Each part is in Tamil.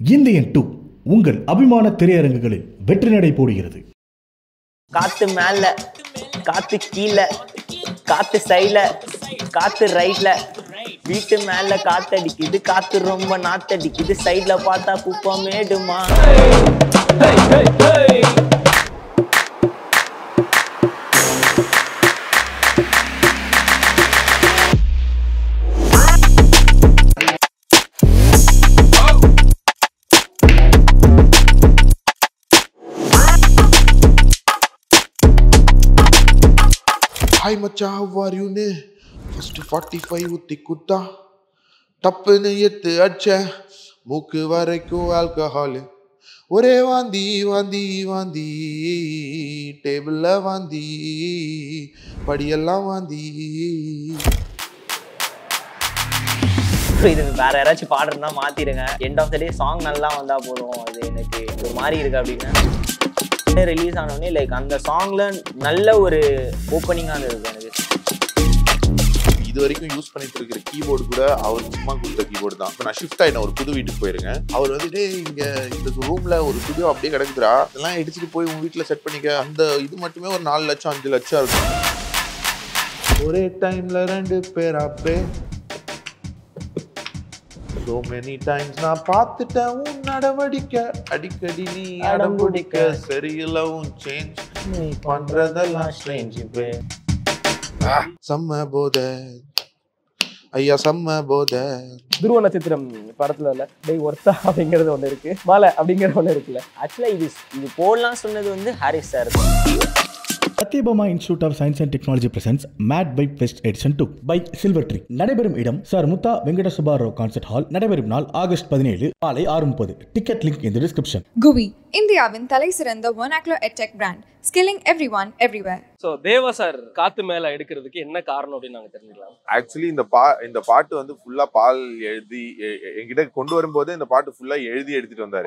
இந்தியன் டூ உங்கள் அபிமான திரையரங்குகளில் வெற்றி நடை போடுகிறது காத்து மேல காத்து கீழே காத்து சைட்ல காத்து ரைட்ல வீட்டு மேல காத்தடிக்குது காத்து ரொம்ப நாத்தடிக்குது சைட்ல பார்த்தா குப்பம் மேடுமா ஹாய் மச்சா வாரியூன்னு ஃபஸ்ட்டு ஃபார்ட்டி ஃபைவ் ஊற்றி குட்டா டப்புன்னு எத்து அடிச்சேன் மூக்கு வரைக்கும் ஆல்கஹாலு ஒரே வாந்தி வாந்தி வாந்தி டேபிளில் வாந்தி படியெல்லாம் வாந்தி இது வேற யாராச்சும் பாடுறதுனா மாத்திடுங்க end of the day song நல்லா வந்தா போதும் அது எனக்கு ஒரு மாதிரி இருக்கு அப்படின்னு ரிலீஸ் ஆனோடனே லைக் அந்த சாங்ல நல்ல ஒரு ஓப்பனிங்கா இருந்தது எனக்கு இது வரைக்கும் யூஸ் பண்ணிட்டு இருக்கிற கீபோர்டு கூட அவர் சும்மா கொடுத்த கீபோர்டு தான் இப்போ நான் ஷிஃப்ட் ஆயிட்டேன் ஒரு புது வீட்டுக்கு போயிருங்க அவர் வந்து டேய் இங்க இந்த ரூம்ல ஒரு ஸ்டுடியோ அப்படியே கிடக்குதுடா இதெல்லாம் எடுத்துட்டு போய் உங்க வீட்டில் செட் பண்ணிக்க அந்த இது மட்டுமே ஒரு நாலு லட்சம் அஞ்சு லட்சம் இருக்கும் ஒரே டைம்ல ரெண்டு பேர் அப்பே so many times நான் பார்த்துட்டேன் உன் நடவடிக்கை அடிக்கடி நீ அடம்பிடிக்க சரியில்லை உன் சேஞ்ச் நீ பண்றதெல்லாம் ஸ்ட்ரேஞ்ச் செம்ம போத ஐயா செம்ம போத துருவ நட்சத்திரம் படத்துல இல்ல டேய் ஒர்த்தா அப்படிங்கிறது ஒண்ணு இருக்கு மாலை அப்படிங்கிற ஒண்ணு இருக்குல்ல ஆக்சுவலா இது இது போடலாம் சொன்னது வந்து Harris sir Sathyabama Institute of Science and Technology presents made by fest edition two by Silver Tree நடைபெறும் இடம் சார் முத்தா வெங்கட சுபாராவ் கான்சர்ட் ஹால் நடைபெறும் நாள் ஆகஸ்ட் பதினேழு காலை ஆறு முப்பது டிக்கெட் லிங்க் இந்த டிஸ்கிரிப்ஷன் குவி இந்தியாவின் தலை சிறந்த ஒனாக்லோ edtech brand skilling everyone everywhere so Deva sir Kaathu Mela எடுக்கிறதுக்கு என்ன காரணம் அப்படின்னு நாங்க தெரிஞ்சுக்கலாம் ஆக்சுவலி இந்த பா இந்த பாட்டு வந்து ஃபுல்லா பால் எழுதி எ- எ- என்கிட்ட கொண்டு வரும்போது இந்த பாட்டு ஃபுல்லா எழுதி எடுத்துட்டு வந்தாரு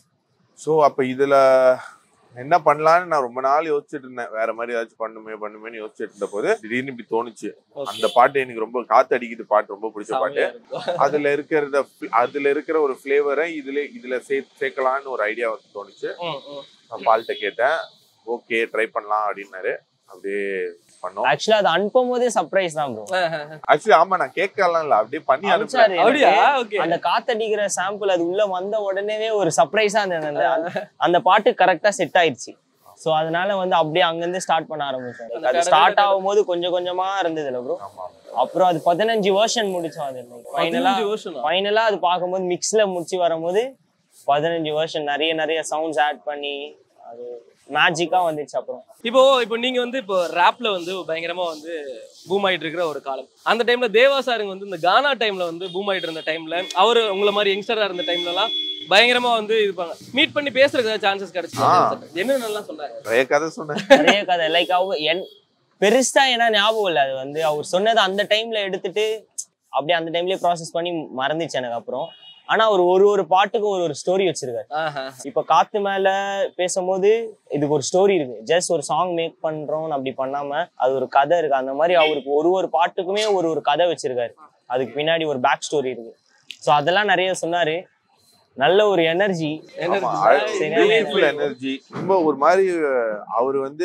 ஸோ அப்ப இதுல என்ன பண்ணலாம்னு நான் ரொம்ப நாள் யோசிச்சுட்டு இருந்தேன் வேற மாதிரி ஏதாச்சும் பண்ணுமே பண்ணுமேன்னு யோசிச்சுட்டு இருந்த போது திடீர்னு இப்படி தோணுச்சு அந்த பாட்டு எனக்கு ரொம்ப காத்து அடிக்குது பாட்டு ரொம்ப பிடிச்ச பாட்டு அதுல இருக்கிறத அதுல இருக்கிற ஒரு ஃபிளேவரை இதுல இதுல சே சேர்க்கலான்னு ஒரு ஐடியா வந்து தோணுச்சு நான் பால்கிட்ட கேட்டேன் ஓகே ட்ரை பண்ணலாம் அப்படின்னாரு அப்படியே பண்ணோம் ஆக்சுவலா அது அனுப்பும் போதே சர்ப்ரைஸ் தான் ப்ரோ ஆக்சுவலி ஆமா நான் கேட்கலாம் இல்ல அப்படியே பண்ணி அனுப்பிச்சாரு அனுப்பிச்சேன் அப்படியா எனக்கு. ஓகே அந்த காத்தடிக்கிற சாம்பிள் அது உள்ள வந்த உடனேவே ஒரு சர்ப்ரைஸா அந்த அந்த- அந்த பாட்டு கரெக்டா செட் ஆயிடுச்சு சோ அதனால வந்து அப்படியே அங்கிருந்து ஸ்டார்ட் பண்ண ஆரம்பிச்சோம் அந்த அது கட- ஸ்டார்ட் கட- ஆகும்போது கொஞ்சம் கொஞ்சமா இருந்ததுல ப்ரோ ஆமா அப்புறம் அது பதினஞ்சு வருஷன் முடிச்சோம் அது ஃபைனலா ஃபைனலா அது பார்க்கும்போது மிக்ஸ்ல முடிச்சு வரும்போது பதினஞ்சு வருஷன் நிறைய நிறைய சவுண்ட்ஸ் ஆட் பண்ணி அது மேஜிக்கா வந்துச்சு அப்புறம் இப்போ இப்போ நீங்க வந்து இப்போ ரேப்ல வந்து பயங்கரமா வந்து பூம் ஆயிட்டு இருக்கிற ஒரு காலம் அந்த டைம்ல தேவா சாருங்க வந்து இந்த கானா டைம்ல வந்து பூம் ஆயிட்டு இருந்த டைம்ல அவரு உங்களை மாதிரி யங்ஸ்டரா இருந்த டைம்ல எல்லாம் பயங்கரமா வந்து இருப்பாங்க மீட் பண்ணி பேசுறதுக்கு ஏதாவது சான்சஸ் கிடைச்சு ஆ. என்னென்னலாம் சொன்னாங்க நிறைய கதை சொன்னேன் நிறைய கதை லைக் அவங்க என் பெருசா ஏன்னா ஞாபகம் இல்லை அது வந்து அவர் சொன்னது அந்த டைம்ல எடுத்துட்டு அப்படியே அந்த டைம்லயே ப்ராசஸ் பண்ணி மறந்துச்சு எனக்கு அப்புறம் ஆனா அவர் ஒரு ஒரு பாட்டுக்கும் ஒரு ஒரு ஸ்டோரி வச்சிருக்காரு ஆஹா. இப்ப காத்து மேல பேசும்போது இதுக்கு ஒரு ஸ்டோரி இருக்கு ஜஸ்ட் ஒரு சாங் மேக் பண்றோம் அப்படி பண்ணாம அது ஒரு கதை இருக்கு அந்த மாதிரி அவருக்கு ஒரு ஒரு பாட்டுக்குமே ஒரு ஒரு கதை வச்சிருக்காரு அதுக்கு பின்னாடி ஒரு பேக் ஸ்டோரி இருக்கு ஸோ அதெல்லாம் நிறைய சொன்னாரு நல்ல ஒரு எனர்ஜி சரியான பியூட்டிஃபுல் எனர்ஜி ரொம்ப ஒரு மாதிரி அவர் வந்து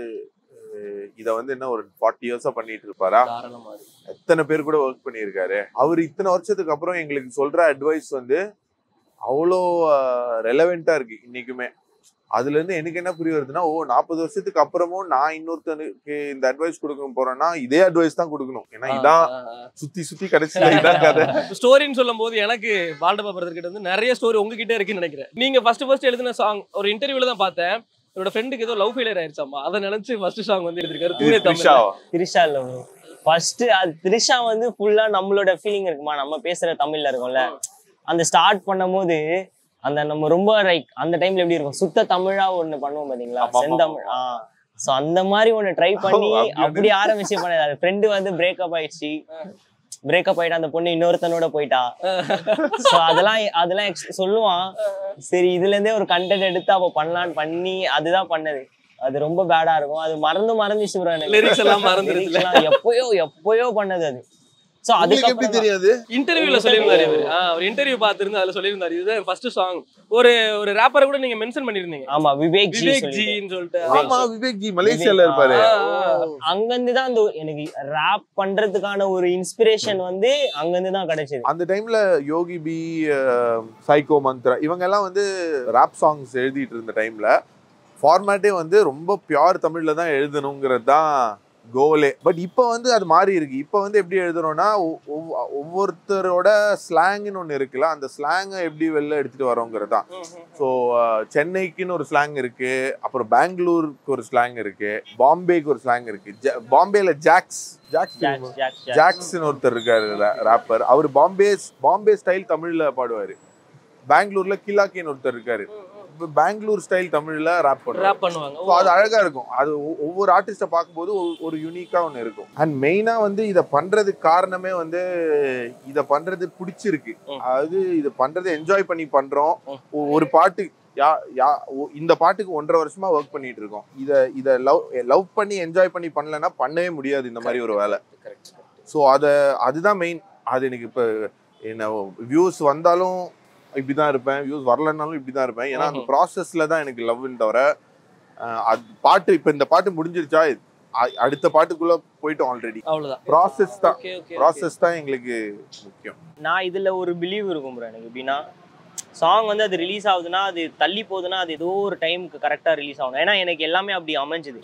அஹ், இத வந்து என்ன ஒரு ஃபார்ட்டி இயர்ஸா பண்ணிட்டு இருப்பாரா தாராளமா இருக்கு. எத்தனை பேர் கூட ஒர்க் பண்ணியிருக்காரு அவர் இத்தனை வருஷத்துக்கு அப்புறம் எங்களுக்கு சொல்ற அட்வைஸ் வந்து அவ்வளோ ரெலவெண்டா இருக்கு இன்னைக்குமே அதுல இருந்து எனக்கு என்ன புரிய வருதுன்னா ஓ நாற்பது வருஷத்துக்கு அப்புறமும் நான் இன்னொருத்தனுக்கு இந்த அட்வைஸ் கொடுக்க போறேன்னா இதே அட்வைஸ் தான் கொடுக்கணும் ஏன்னா இதான் ஆ, ஆ, ஆ. சுத்தி சுத்தி கடைசியில இதான் கதை ஸ்டோரின்னு சொல்லும் போது எனக்கு வால்டபா பிரதர் கிட்ட வந்து நிறைய ஸ்டோரி உங்ககிட்ட இருக்குன்னு நினைக்கிறேன் நீங்க ஃபர்ஸ்ட் ஃபர்ஸ்ட் எழுதின சாங் ஒரு இன்டர்வியூல தான் பார்த்தேன் என்னோட ஃப்ரெண்டுக்கு ஏதோ லவ் ஃபெயிலியர் ஆயிருச்சாமா அதை நினைச்சு ஃபர்ஸ்ட் சாங் வந்து எடுத்திருக்காரு தூய தமிழ் த்ரிஷாவா? திரிஷா இல்ல ப்ரோ ஃபர்ஸ்ட் அது திரிஷா வந்து ஃபுல்லா நம்மளோட ஃபீலிங் இருக்குமா நம்ம பேசுற தமிழ்ல இருக்கும்ல அந்த ஸ்டார்ட் பண்ணும்போது அந்த நம்ம ரொம்ப லைக் அந்த டைம்ல எப்படி இருக்கும் சுத்த தமிழா ஒண்ணு பண்ணுவோம் பாத்தீங்களா ஆமா, ஆமா, செந்தமிழ் ஆ சோ அந்த மாதிரி ஒண்ணு ட்ரை பண்ணி அப்படி ஒண்ணு. அப்படி ஆரம்பிச்சு பண்ணது அது ஃப்ரெண்டு வந்து பிரேக்கப் ஆயிடுச்சு பிரேக்கப் ஆயிட்டா அந்த பொண்ணு இன்னொருத்தனோட போயிட்டா சோ அதெல்லாம் அதெல்லாம் ex- சொல்லுவான் சரி இதுல இருந்தே ஒரு கண்டென்ட் எடுத்து அப்ப பண்ணலான்னு பண்ணி அதுதான் பண்ணது அது ரொம்ப பேடா இருக்கும் அது மறந்து மறந்துச்சு bro எனக்கு லிரிக்ஸ் எல்லாம் மறந்துருச்சுல Lyrics எல்லாம் எப்பயோ எப்பயோ பண்ணது அது ஸோ உங்களுக்கு எப்படி அதுக்கப்புறம் தெரியாது இன்டர்வியூல சொல்லியிருந்தாரு இவரு. ஆ, ஒரு இன்டர்வியூ பார்த்திருந்து அதுல சொல்லியிருந்தாரு இதுதான் ஃபர்ஸ்ட் சாங் ஒரு ஒரு ரேப்பரை கூட நீங்க மென்ஷன் பண்ணிருந்தீங்க ஆமா விவேக் ஜி விவேக் சொல்லிட்டு. ஜின்னு சொல்லிட்டு ஆமா விவேக் ஜி மலேசியால இருப்பாரு ஆ, ஆ. அங்கிருந்து தான் அந்த எனக்கு ரேப் பண்றதுக்கான ஒரு இன்ஸ்பிரேஷன் வந்து அங்கிருந்து தான் கிடைச்சது அந்த டைம்ல யோகி பி சைக்கோ மந்த்ரா இவங்க எல்லாம் வந்து ராப் சாங்ஸ் எழுதிட்டு இருந்த டைம்ல ஃபார்மேட்டே வந்து ரொம்ப பியூர் தமிழ்ல தான் எழுதணுங்கிறது தான் கோலே பட் இப்போ வந்து அது மாறி இருக்கு இப்போ வந்து எப்படி எழுதுறோம்னா ஒ- ஒவ்வொ- ஒவ்வொருத்தரோட ஸ்லாங்னு ஒன்று இருக்குல்ல அந்த ஸ்லாங்கை எப்படி வெளில எடுத்துட்டு வரோங்கிறது தான் ஸோ சென்னைக்குன்னு ஒரு ஸ்லாங் இருக்கு அப்புறம் பெங்களூருக்கு ஒரு ஸ்லாங் இருக்கு பாம்பேக்கு ஒரு ஸ்லாங் இருக்கு ஜ- பாம்பேல ஜாக்ஸ் ஜாக்ஸ் தெரியுமா? ஜாக்ஸ் ஜாக்ஸ் ஜாக்ஸ் ஜாக்ஸ்னு ஒருத்தர் இருக்காரு ராப்பர் அவர் பாம்பே பாம்பே ஸ்டைல் தமிழ்ல பாடுவாரு பெங்களூர்ல கிலாக்கின்னு ஒருத்தர் இருக்காரு இப்ப பெங்களூர் ஸ்டைல் தமிழ்ல ராப் பண்ணுவாரு ரேப் பண்ணுவாங்க ஸோ அது அழகா இருக்கும் அது ஒ- ஒவ்வொரு ஆர்டிஸ்ட பார்க்கும்போது ஒரு- ஒரு யூனிக்கா ஒன்று இருக்கும் அண்ட் மெயினா வந்து இதை பண்றதுக்கு காரணமே வந்து இதை பண்றது பிடிச்சிருக்கு ம். அதாவது இதை பண்றதை என்ஜாய் பண்ணி பண்றோம் ம். ஒ- ஒரு பாட்டு யா யா ஒ- இந்த பாட்டுக்கு ஒன்றரை வருஷமா ஒர்க் பண்ணிட்டு இருக்கோம் இதை இதை லவ் லவ் பண்ணி என்ஜாய் பண்ணி பண்ணலன்னா பண்ணவே முடியாது இந்த மாதிரி ஒரு வேலை Correct. ஸோ அதை அதுதான் மெயின் அது எனக்கு இப்போ என்ன வியூஸ் வந்தாலும் இப்படி தான் இருப்பேன் வியூஸ் வரலனாலும் இப்படி தான் இருப்பேன் ஏன்னா அந்த ம்ஹும். ப்ராசஸ்ல தான் எனக்கு லவ்னு தவிர அஹ், அது பாட்டு இப்போ இந்த பாட்டு முடிஞ்சிருச்சா அ- அடுத்த பாட்டுக்குள்ள போயிட்டோம் ஆல்ரெடி அவ்வளவுதான் ப்ராசஸ் தான் ஓகே ஓகே ப்ராசஸ் தான் எங்களுக்கு முக்கியம் நான் இதுல ஒரு பிலீவ் இருக்கும் ப்ரோ எனக்கு எப்படின்னா சாங் வந்து அது ரிலீஸ் ஆகுதுன்னா அது தள்ளி போகுதுன்னா அது ஏதோ ஒரு டைமுக்கு கரெக்டா ரிலீஸ் ஆகணும் ஏன்னா எனக்கு எல்லாமே அப்படி அமைஞ்சுது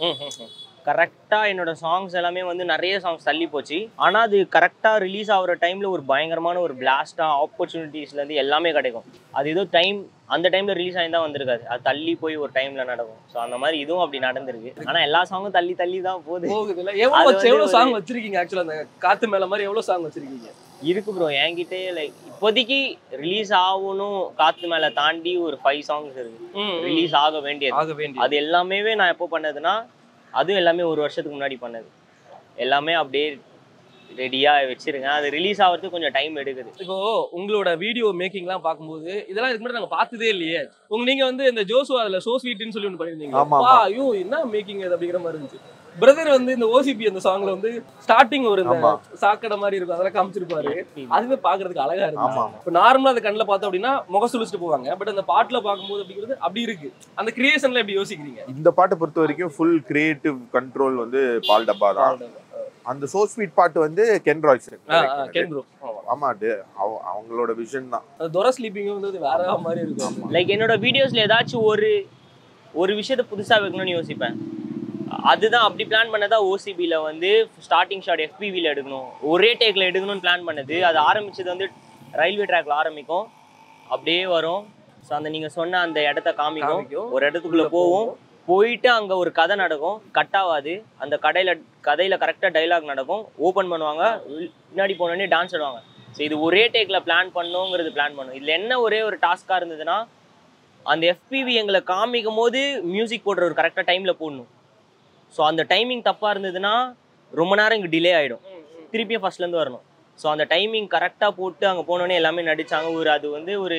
கரெக்டா என்னோட சாங்ஸ் எல்லாமே வந்து நிறைய சாங்ஸ் தள்ளி போச்சு ஆனா அது கரெக்டா ரிலீஸ் ஆகுற டைம்ல ஒரு பயங்கரமான ஒரு பிளாஸ்டா ஆப்பர்ச்சுனிட்டிஸ்ல இருந்து எல்லாமே கிடைக்கும் அது ஏதோ டைம் அந்த டைம்ல ரிலீஸ் ஆகி தான் வந்திருக்காது அது தள்ளி போய் ஒரு டைம்ல நடக்கும் ஸோ அந்த மாதிரி இதுவும் அப்படி நடந்திருக்கு ஆனா எல்லா சாங்கும் தள்ளி தள்ளி தான் போகுது போகுது இல்ல எவ்வளவு அது வச்சு- வந்து எவ்வளவு ஒரு- சாங் வச்சிருக்கீங்க ஆக்சுவலா அந்த காத்து மேல மாதிரி எவ்வளவு சாங் வச்சிருக்கீங்க இருக்கு ப்ரோ என்கிட்டே லைக் இப்போதைக்கு ரிலீஸ் ஆகணும் காத்து மேல தாண்டி ஒரு ஃபைவ் சாங்ஸ் இருக்கு ரிலீஸ் ஆக வேண்டியது ஆக வேண்டிய அது எல்லாமே நான் எப்போ பண்ணதுன்னா அதுவும் எல்லாமே ஒரு வருஷத்துக்கு முன்னாடி பண்ணது எல்லாமே அப்படியே ரெடியா வச்சிருங்க அது ரிலீஸ் ஆகிறதுக்கு கொஞ்சம் டைம் எடுக்குது இப்போ உங்களோட வீடியோ மேக்கிங்லாம் பார்க்கும்போது இதெல்லாம் இதுக்கு முன்னாடி நாங்க பார்த்ததே இல்லையே உங்க நீங்க வந்து இந்த ஜோசு அதுல சோ ஸ்வீட்னு சொல்லி ஒன்று பண்ணிருந்தீங்க ஆமா, அப்பா ஐயோ என்ன மேக்கிங் அது அப்படிங்கிற மாதிரி இருந்துச்சு பிரதர் வந்து இந்த ஓசிபி அந்த சாங்ல வந்து ஸ்டார்டிங் ஒரு இந்த ஆமா. சாக்கடை மாதிரி இருக்கும் அதெல்லாம் காமிச்சிருப்பாரு அதுவே பாக்குறதுக்கு அழகா ஆமா இருக்கு இப்போ நார்மலா அந்த கண்ணில் பார்த்தோம் அப்படின்னா முக சுழிச்சிட்டு போவாங்க பட் அந்த பாட்டுல பார்க்கும்போது அப்படிங்கிறது அப்படி இருக்கு அந்த கிரியேஷன்ல எப்படி யோசிக்கிறீங்க இந்த பாட்டை பொறுத்த வரைக்கும் ஃபுல் கிரியேட்டிவ் கண்ட்ரோல் வந்து பால் டப்பா தான் அந்த சோ ஸ்வீட் பாட்டு வந்து கென் ராய்ஸ் கேன் ப்ரோ ஆமா அது அவ- அவங்களோட விஷன் தான் அந்த துர ஸ்லீப்பிங் வந்து வேற மாதிரி இருக்கும் லைக் என்னோட வீடியோஸ்ல ஏதாச்சும் ஒரு ஒரு விஷயத்த புதுசா வைக்கணும்னு யோசிப்பேன் அதுதான் அப்படி பிளான் பண்ணதா ஓசிபியில் வந்து ஸ்டார்டிங் ஷாட் எஃபிவியில் எடுக்கணும் ஒரே டேக்ல எடுக்கணும்னு பிளான் பண்ணது அது ஆரம்பிச்சது வந்து ரயில்வே ட்ராக்ல ஆரம்பிக்கும் அப்படியே வரும் ஸோ அந்த நீங்க சொன்ன அந்த இடத்த காமிக்கும் காமிக்கும். ஒரு இடத்துக்குள்ள போவோம் போயிட்டு அங்க ஒரு கதை நடக்கும் கட் ஆகாது அந்த கடையில கதையில கரெக்டா டைலாக் நடக்கும் ஓபன் பண்ணுவாங்க உள்- பின்னாடி போனோடனே டான்ஸ் ஆடுவாங்க ஸோ இது ஒரே டேக்ல பிளான் பண்ணணுங்கிறது பிளான் பண்ணும் இதுல என்ன ஒரே ஒரு டாஸ்கா இருந்ததுன்னா அந்த எஃபிவி எங்களை காமிக்கும் போது மியூசிக் போடுற ஒரு கரெக்டாக டைமில் போடணும் ஸோ அந்த டைமிங் தப்பாக இருந்ததுன்னா ரொம்ப நேரம் இங்கே டிலே ஆகிடும் திருப்பியும் ஃபர்ஸ்ட்லேருந்து வரணும் ஸோ அந்த டைமிங் கரெக்டாக போட்டு அங்கே போனோடனே எல்லாமே நடிச்சாங்க ஒரு அது வந்து ஒரு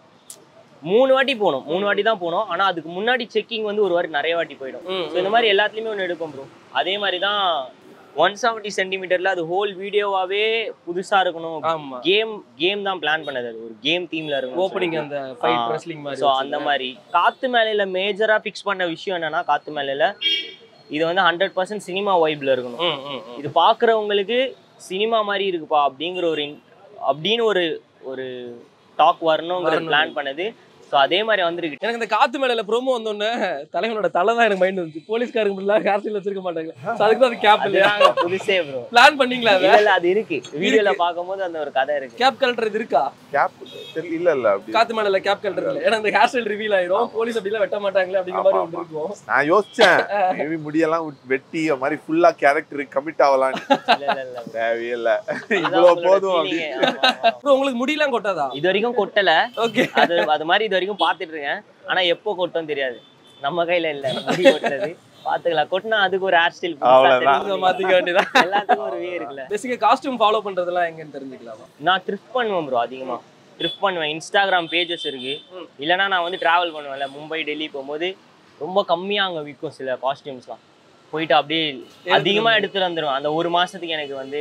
மூணு வாட்டி போகணும் மூணு வாட்டி தான் போனோம் ஆனால் அதுக்கு முன்னாடி செக்கிங் வந்து ஒரு வாட்டி நிறைய வாட்டி போயிடும் ஸோ இந்த மாதிரி எல்லாத்துலேயுமே ஒன்று எடுக்கும் ப்ரோ அதே மாதிரி தான் ஒன் செவன்ட்டி சென்டிமீட்டரில் அது ஹோல் வீடியோவாகவே புதுசாக இருக்கணும் ஆமா கேம் கேம் தான் பிளான் பண்ணது அது ஒரு கேம் தீமில் இருக்கும் ஓப்பனிங் அந்த ஃபைட் ஆ. ரெஸ்லிங் மாதிரி ஸோ அந்த மாதிரி காத்து மேலையில மேஜரா ஃபிக்ஸ் பண்ண விஷயம் என்னன்னா காத்து மேலையில இது வந்து ஹண்ட்ரட் பர்சன்ட் சினிமா வைப்ல இருக்கணும் ம், ம், ம். இது பாக்குறவங்களுக்கு சினிமா மாதிரி இருக்குப்பா அப்படிங்கிற ஒரு in- அப்படின்னு ஒரு ஒரு டாக் வரணுங்கிற வரணும். பிளான் பண்ணது ஸோ அதே மாதிரி வந்திருக்கு எனக்கு இந்த காத்து மேல ப்ரோமோ வந்தோடனே தலைவனோட தலை தான் எனக்கு மைண்ட் வந்துச்சு போலீஸ்காரங்க எல்லாம் ஹேர் ஸ்டைல் வச்சிருக்க மாட்டாங்க So அதுக்கு தான் அது கேப் இல்லையா அதுதான் புதுசே ப்ரோ பிளான் பண்ணீங்களா அதை இல்ல அது இருக்கு வீடியோல பார்க்கும்போது அந்த ஒரு கதை இருக்கு கேப் கலெக்டர் இது இருக்கா கேப் தெரியல இல்ல இல்ல அப்படி காத்து மேல கேப் கலெக்டர் இல்ல ஏன்னா இந்த ஹேர் ஸ்டைல் ரிவீல் ஆயிரும் போலீஸ் அப்படிலாம் வெட்ட மாட்டாங்களே அப்படிங்கிற மாதிரி ஒன்று இருக்கும் நான் யோசிச்சேன் மேபி முடியெல்லாம் விட்- வெட்டி அந்த மாதிரி ஃபுல்லா கேரக்டர் கமிட் ஆகலாம் இல்ல இல்ல இல்ல தேவையே இல்ல அதுதான் இவ்வளவு உங்களோட போதும் feeling அப்படி ஏ. ஆமா, ஆமா. ப்ரோ உங்களுக்கு முடியெல்லாம் கொட்டாதா இது வரைக்கும் கொட்டல ஓகே அது அது மாதிரி இது வரைக்கும் பார்த்துட்டு இருக்கேன் ஆனா எப்போ கொட்டும் தெரியாது நம்ம கையில இல்ல முடி கொட்டுறது பாத்துக்கலாம் கொட்டினா அதுக்கு ஒரு ஹேர் ஸ்டைல் அவ்வளவுதான். மாத்திக்க வேண்டியதான் எல்லாத்துக்கும் ஒரு வே இருக்குல்ல பேசிக்கா காஸ்டியூம் ஃபாலோ பண்றதெல்லாம் எங்கன்னு தெரிஞ்சுக்கலாமா நான் த்ரிஃப்ட் பண்ணுவேன் ப்ரோ அதிகமா த்ரிஃப்ட் பண்ணுவேன் இன்ஸ்டாகிராம் பேஜஸ் இருக்கு ம். இல்லைன்னா நான் வந்து டிராவல் பண்ணுவேன்ல மும்பை டெல்லி போகும்போது ரொம்ப கம்மியா அங்க விற்கும் சில காஸ்டியூம்ஸ்லாம் போயிட்டு அப்படியே அதிகமா எடுத்துட்டு வந்துருவேன் அந்த ஒரு மாசத்துக்கு எனக்கு வந்து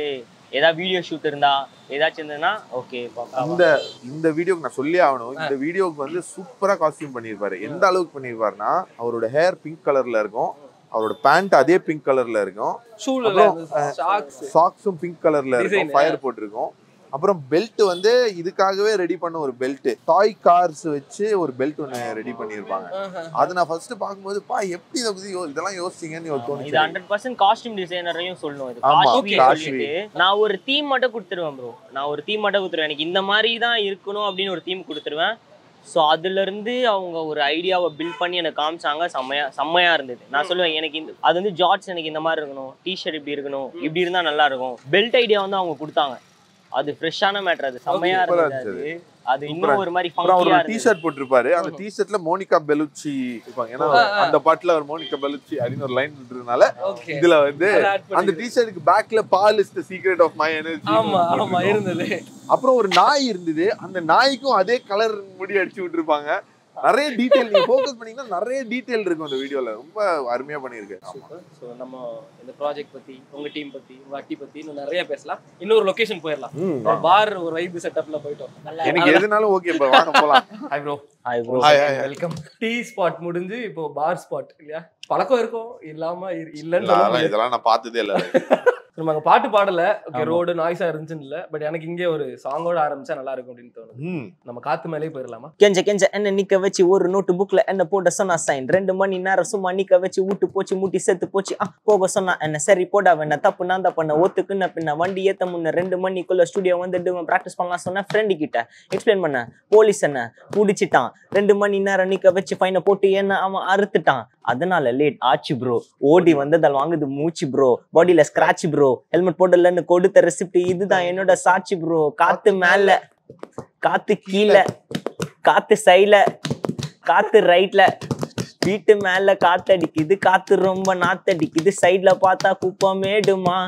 ஏதாவது வீடியோ ஷூட் இருந்தா ஏதாச்சும் இருந்ததுன்னா ஓகே இந்த இந்த வீடியோக்கு நான் சொல்லி ஆகணும் இந்த வீடியோக்கு வந்து சூப்பரா காஸ்டியூம் பண்ணியிருப்பாரு எந்த அளவுக்கு பண்ணியிருப்பாருன்னா அவரோட ஹேர் பிங்க் கலர்ல இருக்கும் அவரோட பேண்ட் அதே பிங்க் கலர்ல இருக்கும் ஷூல அப்புறம், ஷாக்ஸ் சாக்ஸும் பிங்க் கலர்ல இருக்கும் Design, ஃபயர் போட்டிருக்கும் அப்புறம் பெல்ட் வந்து இதுக்காகவே ரெடி பண்ண ஒரு பெல்ட் டாய் கார்ஸ் வச்சு ஒரு பெல்ட் ஒன்று ரெடி பண்ணியிருப்பாங்க அது நான் ஃபர்ஸ்ட் பார்க்கும்போது பா எப்படி இதை பத்தி யோ- இதெல்லாம் யோசிச்சீங்கன்னு ஒரு இது தோணுச்சு ஹண்ட்ரட் பர்சன்ட் காஸ்டியூம் டிசைனரையும் சொல்லணும் இது ஆமா, காஸ்ட்யூம் காஸ்ட்யூம். சொல்லிட்டு நான் ஒரு தீம் மட்டும் கொடுத்துருவேன் ப்ரோ நான் ஒரு தீம் மட்டும் கொடுத்துருவேன் எனக்கு இந்த மாதிரி தான் இருக்கணும் அப்படின்னு ஒரு தீம் கொடுத்துருவேன் ஸோ அதுல இருந்து அவங்க ஒரு ஐடியாவை பில்ட் பண்ணி எனக்கு காமிச்சாங்க செம்மையா செம்மையா இருந்தது நான் சொல்லுவேன் எனக்கு இந்த அது வந்து ஜார்ஜ் எனக்கு இந்த மாதிரி இருக்கணும் டிஷர்ட் இப்படி இருக்கணும் இப்படி இருந்தா நல்லா இருக்கும் பெல்ட் ஐடியா வந்து அவங்க கொடுத்தாங்க அது ஃப்ரெஷ்ஷான மேட்டர் அது செம்மையா சூப்பரா இருந்தது அது இருந்துச்சு. அது இன்னும் ஒரு மாதிரி அப்புறம் அவர் ஃபங்கியா ஒரு இருந்தது டிஷர்ட் போட்டிருப்பாரு அந்த டிஷர்ட்ல மோனிகா பெலுச்சி இருப்பாங்க ஏன்னா ஆ, ஆ. அந்த பாட்டுல அவர் மோனிகா பெலுச்சி அப்படின்னு ஒரு லைன் இருந்ததுனால ஓகே இதுல வந்து அந்த டிஷர்ட்டுக்கு பேக்ல Paal is the secret of my energy ஆமா ஆமா இருந்தது அப்புறம் ஒரு நாய் இருந்தது அந்த நாய்க்கும் அதே கலர் முடி அடிச்சு விட்டுருப்பாங்க நிறைய டீடைல் நீங்க ஃபோக்கஸ் பண்ணீங்கன்னா நிறைய டீடைல் இருக்கும் அந்த வீடியோல ரொம்ப அருமையா பண்ணிருக்கு சூப்பர் ஸோ நம்ம இந்த ப்ராஜெக்ட் பத்தி உங்க டீம் பத்தி உங்க அட்டி பத்தி இன்னும் நிறைய பேசலாம் இன்னொரு லொகேஷன் போயிடலாம் ம், ஒரு பார் ஒரு வைப் செட்டப்ல போயிட்டோம் எனக்கு எதுனாலும் ஓகே இப்ப வாங்க போலாம் hi bro Hi bro. Hi, hi, hi. Welcome tea spot முடிஞ்சு இப்போ பார் ஸ்பாட் இல்லையா பழக்கம் இருக்கும் இல்லாம இரு- இல்லைன்னு இல்ல, சொல்ல அதெல்லாம் முடியாது. இதெல்லாம் நான் பார்த்ததே இல்ல நம்ம அங்க பாட்டு பாடல ஓகே ஆமா. ரோடு நாய்ஸா இருந்துச்சுன்னு இல்ல பட் எனக்கு இங்கே ஒரு சாங்கோட ஆரம்பிச்சா நல்லா இருக்கும் அப்படின்னு தோணுது ம், நம்ம காத்து மேலே போயிடலாமா கெஞ்ச கெஞ்ச என்ன நிக்க வச்சு ஒரு நோட்டு புக்ல என்ன போட சொன்னா சைன் ரெண்டு மணி நேரம் சும்மா நிக்க வச்சு ஊட்டு போச்சு மூட்டி செத்து போச்சு ஆ போக சொன்னா என்ன சரி போடா வேணா தப்பு நான் தான் பண்ண ஒத்துக்குன்ன பின்ன வண்டி ஏத்த முன்ன ரெண்டு மணிக்குள்ள ஸ்டுடியோ வந்துட்டு ப்ராக்டிஸ் பண்ணலாம் சொன்ன ஃப்ரெண்டு கிட்ட எக்ஸ்பிளைன் பண்ண போலீஸ் என்ன புடிச்சிட்டான் ரெண்டு மணி நேரம் நிக்க வச்சு ஃபைனை போட்டு என்ன அவன் அறுத்துட்டான் அதனால லேட் ஆச்சு ப்ரோ ஓடி வந்ததால் வாங்குது மூச்சு ப்ரோ பாடியில ஸ்கிராட்ச் ப்ரோ ஹெல்மெட் போடலன்னு கொடுத்த ரெசிப்ட் இதுதான் என்னோட சாட்சி ப்ரோ காத்து மேல காத்து கீழே காத்து சைல காத்து ரைட்ல வீட்டு மேல காத்தடிக்குது காத்து ரொம்ப நாத்தடிக்குது சைடுல பார்த்தா குப்பம் மேடுமா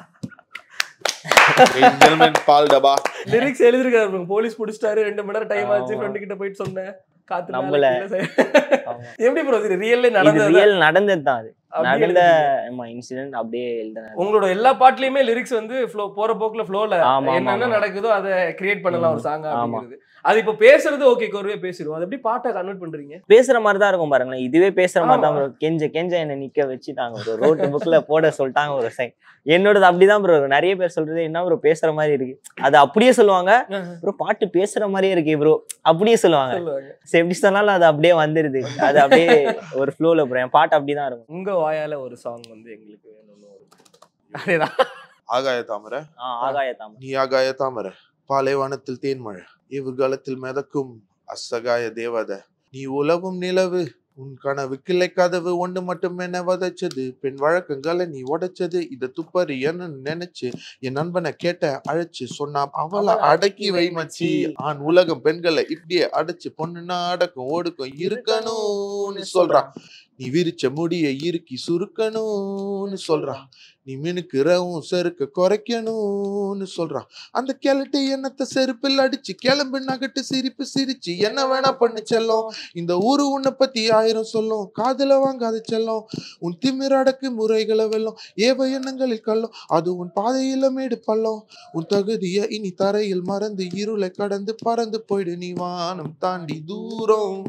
gentleman பால் டபா லிரிக்ஸ் எழுதிருக்காரு போலீஸ் புடிச்சிட்டாரு ரெண்டு மணி நேரம் டைம் ஆச்சு ஆமா. ஃப்ரெண்டு கிட்ட போயிட்டு சொன்னேன் காத்து மேல நம்மள. கீழ சை- எப்படி ப்ரோ இது ரியல்ல இது நடந்தது ரியல் நடந்தது தான் அது அப்படியே நடந்த எழுதிருக்கீங்க. இன்சிடென்ட் அப்படியே எழுதினது உங்களோட எல்லா பாட்டுலயுமே லிரிக்ஸ் வந்து ஃப்ளோ போற போக்குல ஃப்ளோல ஆமா, ஆமா, என்னென்ன ஆமா. நடக்குதோ அதை கிரியேட் பண்ணலாம் ஒரு ம், சாங் ஆமா. அப்படிங்கிறது அது இப்போ பேசுறது ஓகே கோர்வையா பேசிடுவோம் அது எப்படி பாட்டை கன்வெர்ட் பண்றீங்க பேசுற மாதிரி தான் இருக்கும் பாருங்களேன் இதுவே பேசுற மாதிரி தான் ஆமா. bro. கெஞ்ச கெஞ்ச என்ன நிக்க வச்சுட்டாங்க ப்ரோ ரோட்டு புக்ல போட சொல்லிட்டாங்க ஒரு சைன் என்னோடது அப்படிதான் ப்ரோ நிறைய பேர் சொல்றது என்ன ப்ரோ பேசுற மாதிரி இருக்கு அது அப்படியே சொல்லுவாங்க ப்ரோ பாட்டு பேசுற மாதிரியே இருக்கு ப்ரோ அப்படியே சொல்லுவாங்க சொல்லுவாங்க சரி எப்படி சொன்னாலும் அது அப்படியே வந்துருது அது அப்படியே ஒரு ஃப்ளோல ப்ரோ என் பாட்டு அப்படிதான் இருக்கும் உங்க வாயால ஒரு சாங் வந்து எங்களுக்கு வேணும்னு ஒரு அதேதான் ஆகாய தாமரை ஆ, ஆகாய தாமரை நீ ஆகாய தாமரை பாலைவனத்தில் தேன்மழை எதிர்காலத்தில் மிதக்கும் அசகாய தேவத நீ உலவும் நிலவு உன் கனவு கிளை கதவு ஒண்ணு மட்டும் என்ன வதைச்சது பெண் வழக்கங்களை நீ உடைச்சது இத துப்பறி என்ன நினைச்சு என் நண்பனை கேட்ட அழைச்சு சொன்னா அவளை அடக்கி வை மச்சி ஆண் உலகம் பெண்களை இப்படியே அடைச்சு பொண்ணுன்னா அடக்கும் ஒடுக்கும் இருக்கணும்னு சொல்றான் நீ விரிச்ச முடிய இறுக்கி சுருக்கணும்னு சொல்றான் நீ மினுக்குறவும் செருக்க குறைக்கணும்னு சொல்றான் அந்த கிழட்டு எண்ணத்தை செருப்பில் அடிச்சு கிளம்பு நகட்டு சிரிப்பு சிரிச்சு என்ன வேணா பண்ணு செல்லம் இந்த ஊரு உன்னை பத்தி ஆயிரம் சொல்லும் காதுல வாங்காத செல்லம் உன் திமிரடக்கு முறைகளை வெல்லும் ஏவ எண்ணங்களில் கல்லும் அது உன் பாதையில மேடு பள்ளம் உன் தகுதிய இனி தரையில் மறந்து இருளை கடந்து பறந்து போயிடு நீ வானம் தாண்டி தூரம்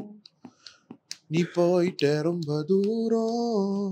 நீ போயிட்ட ரொம்ப தூரம்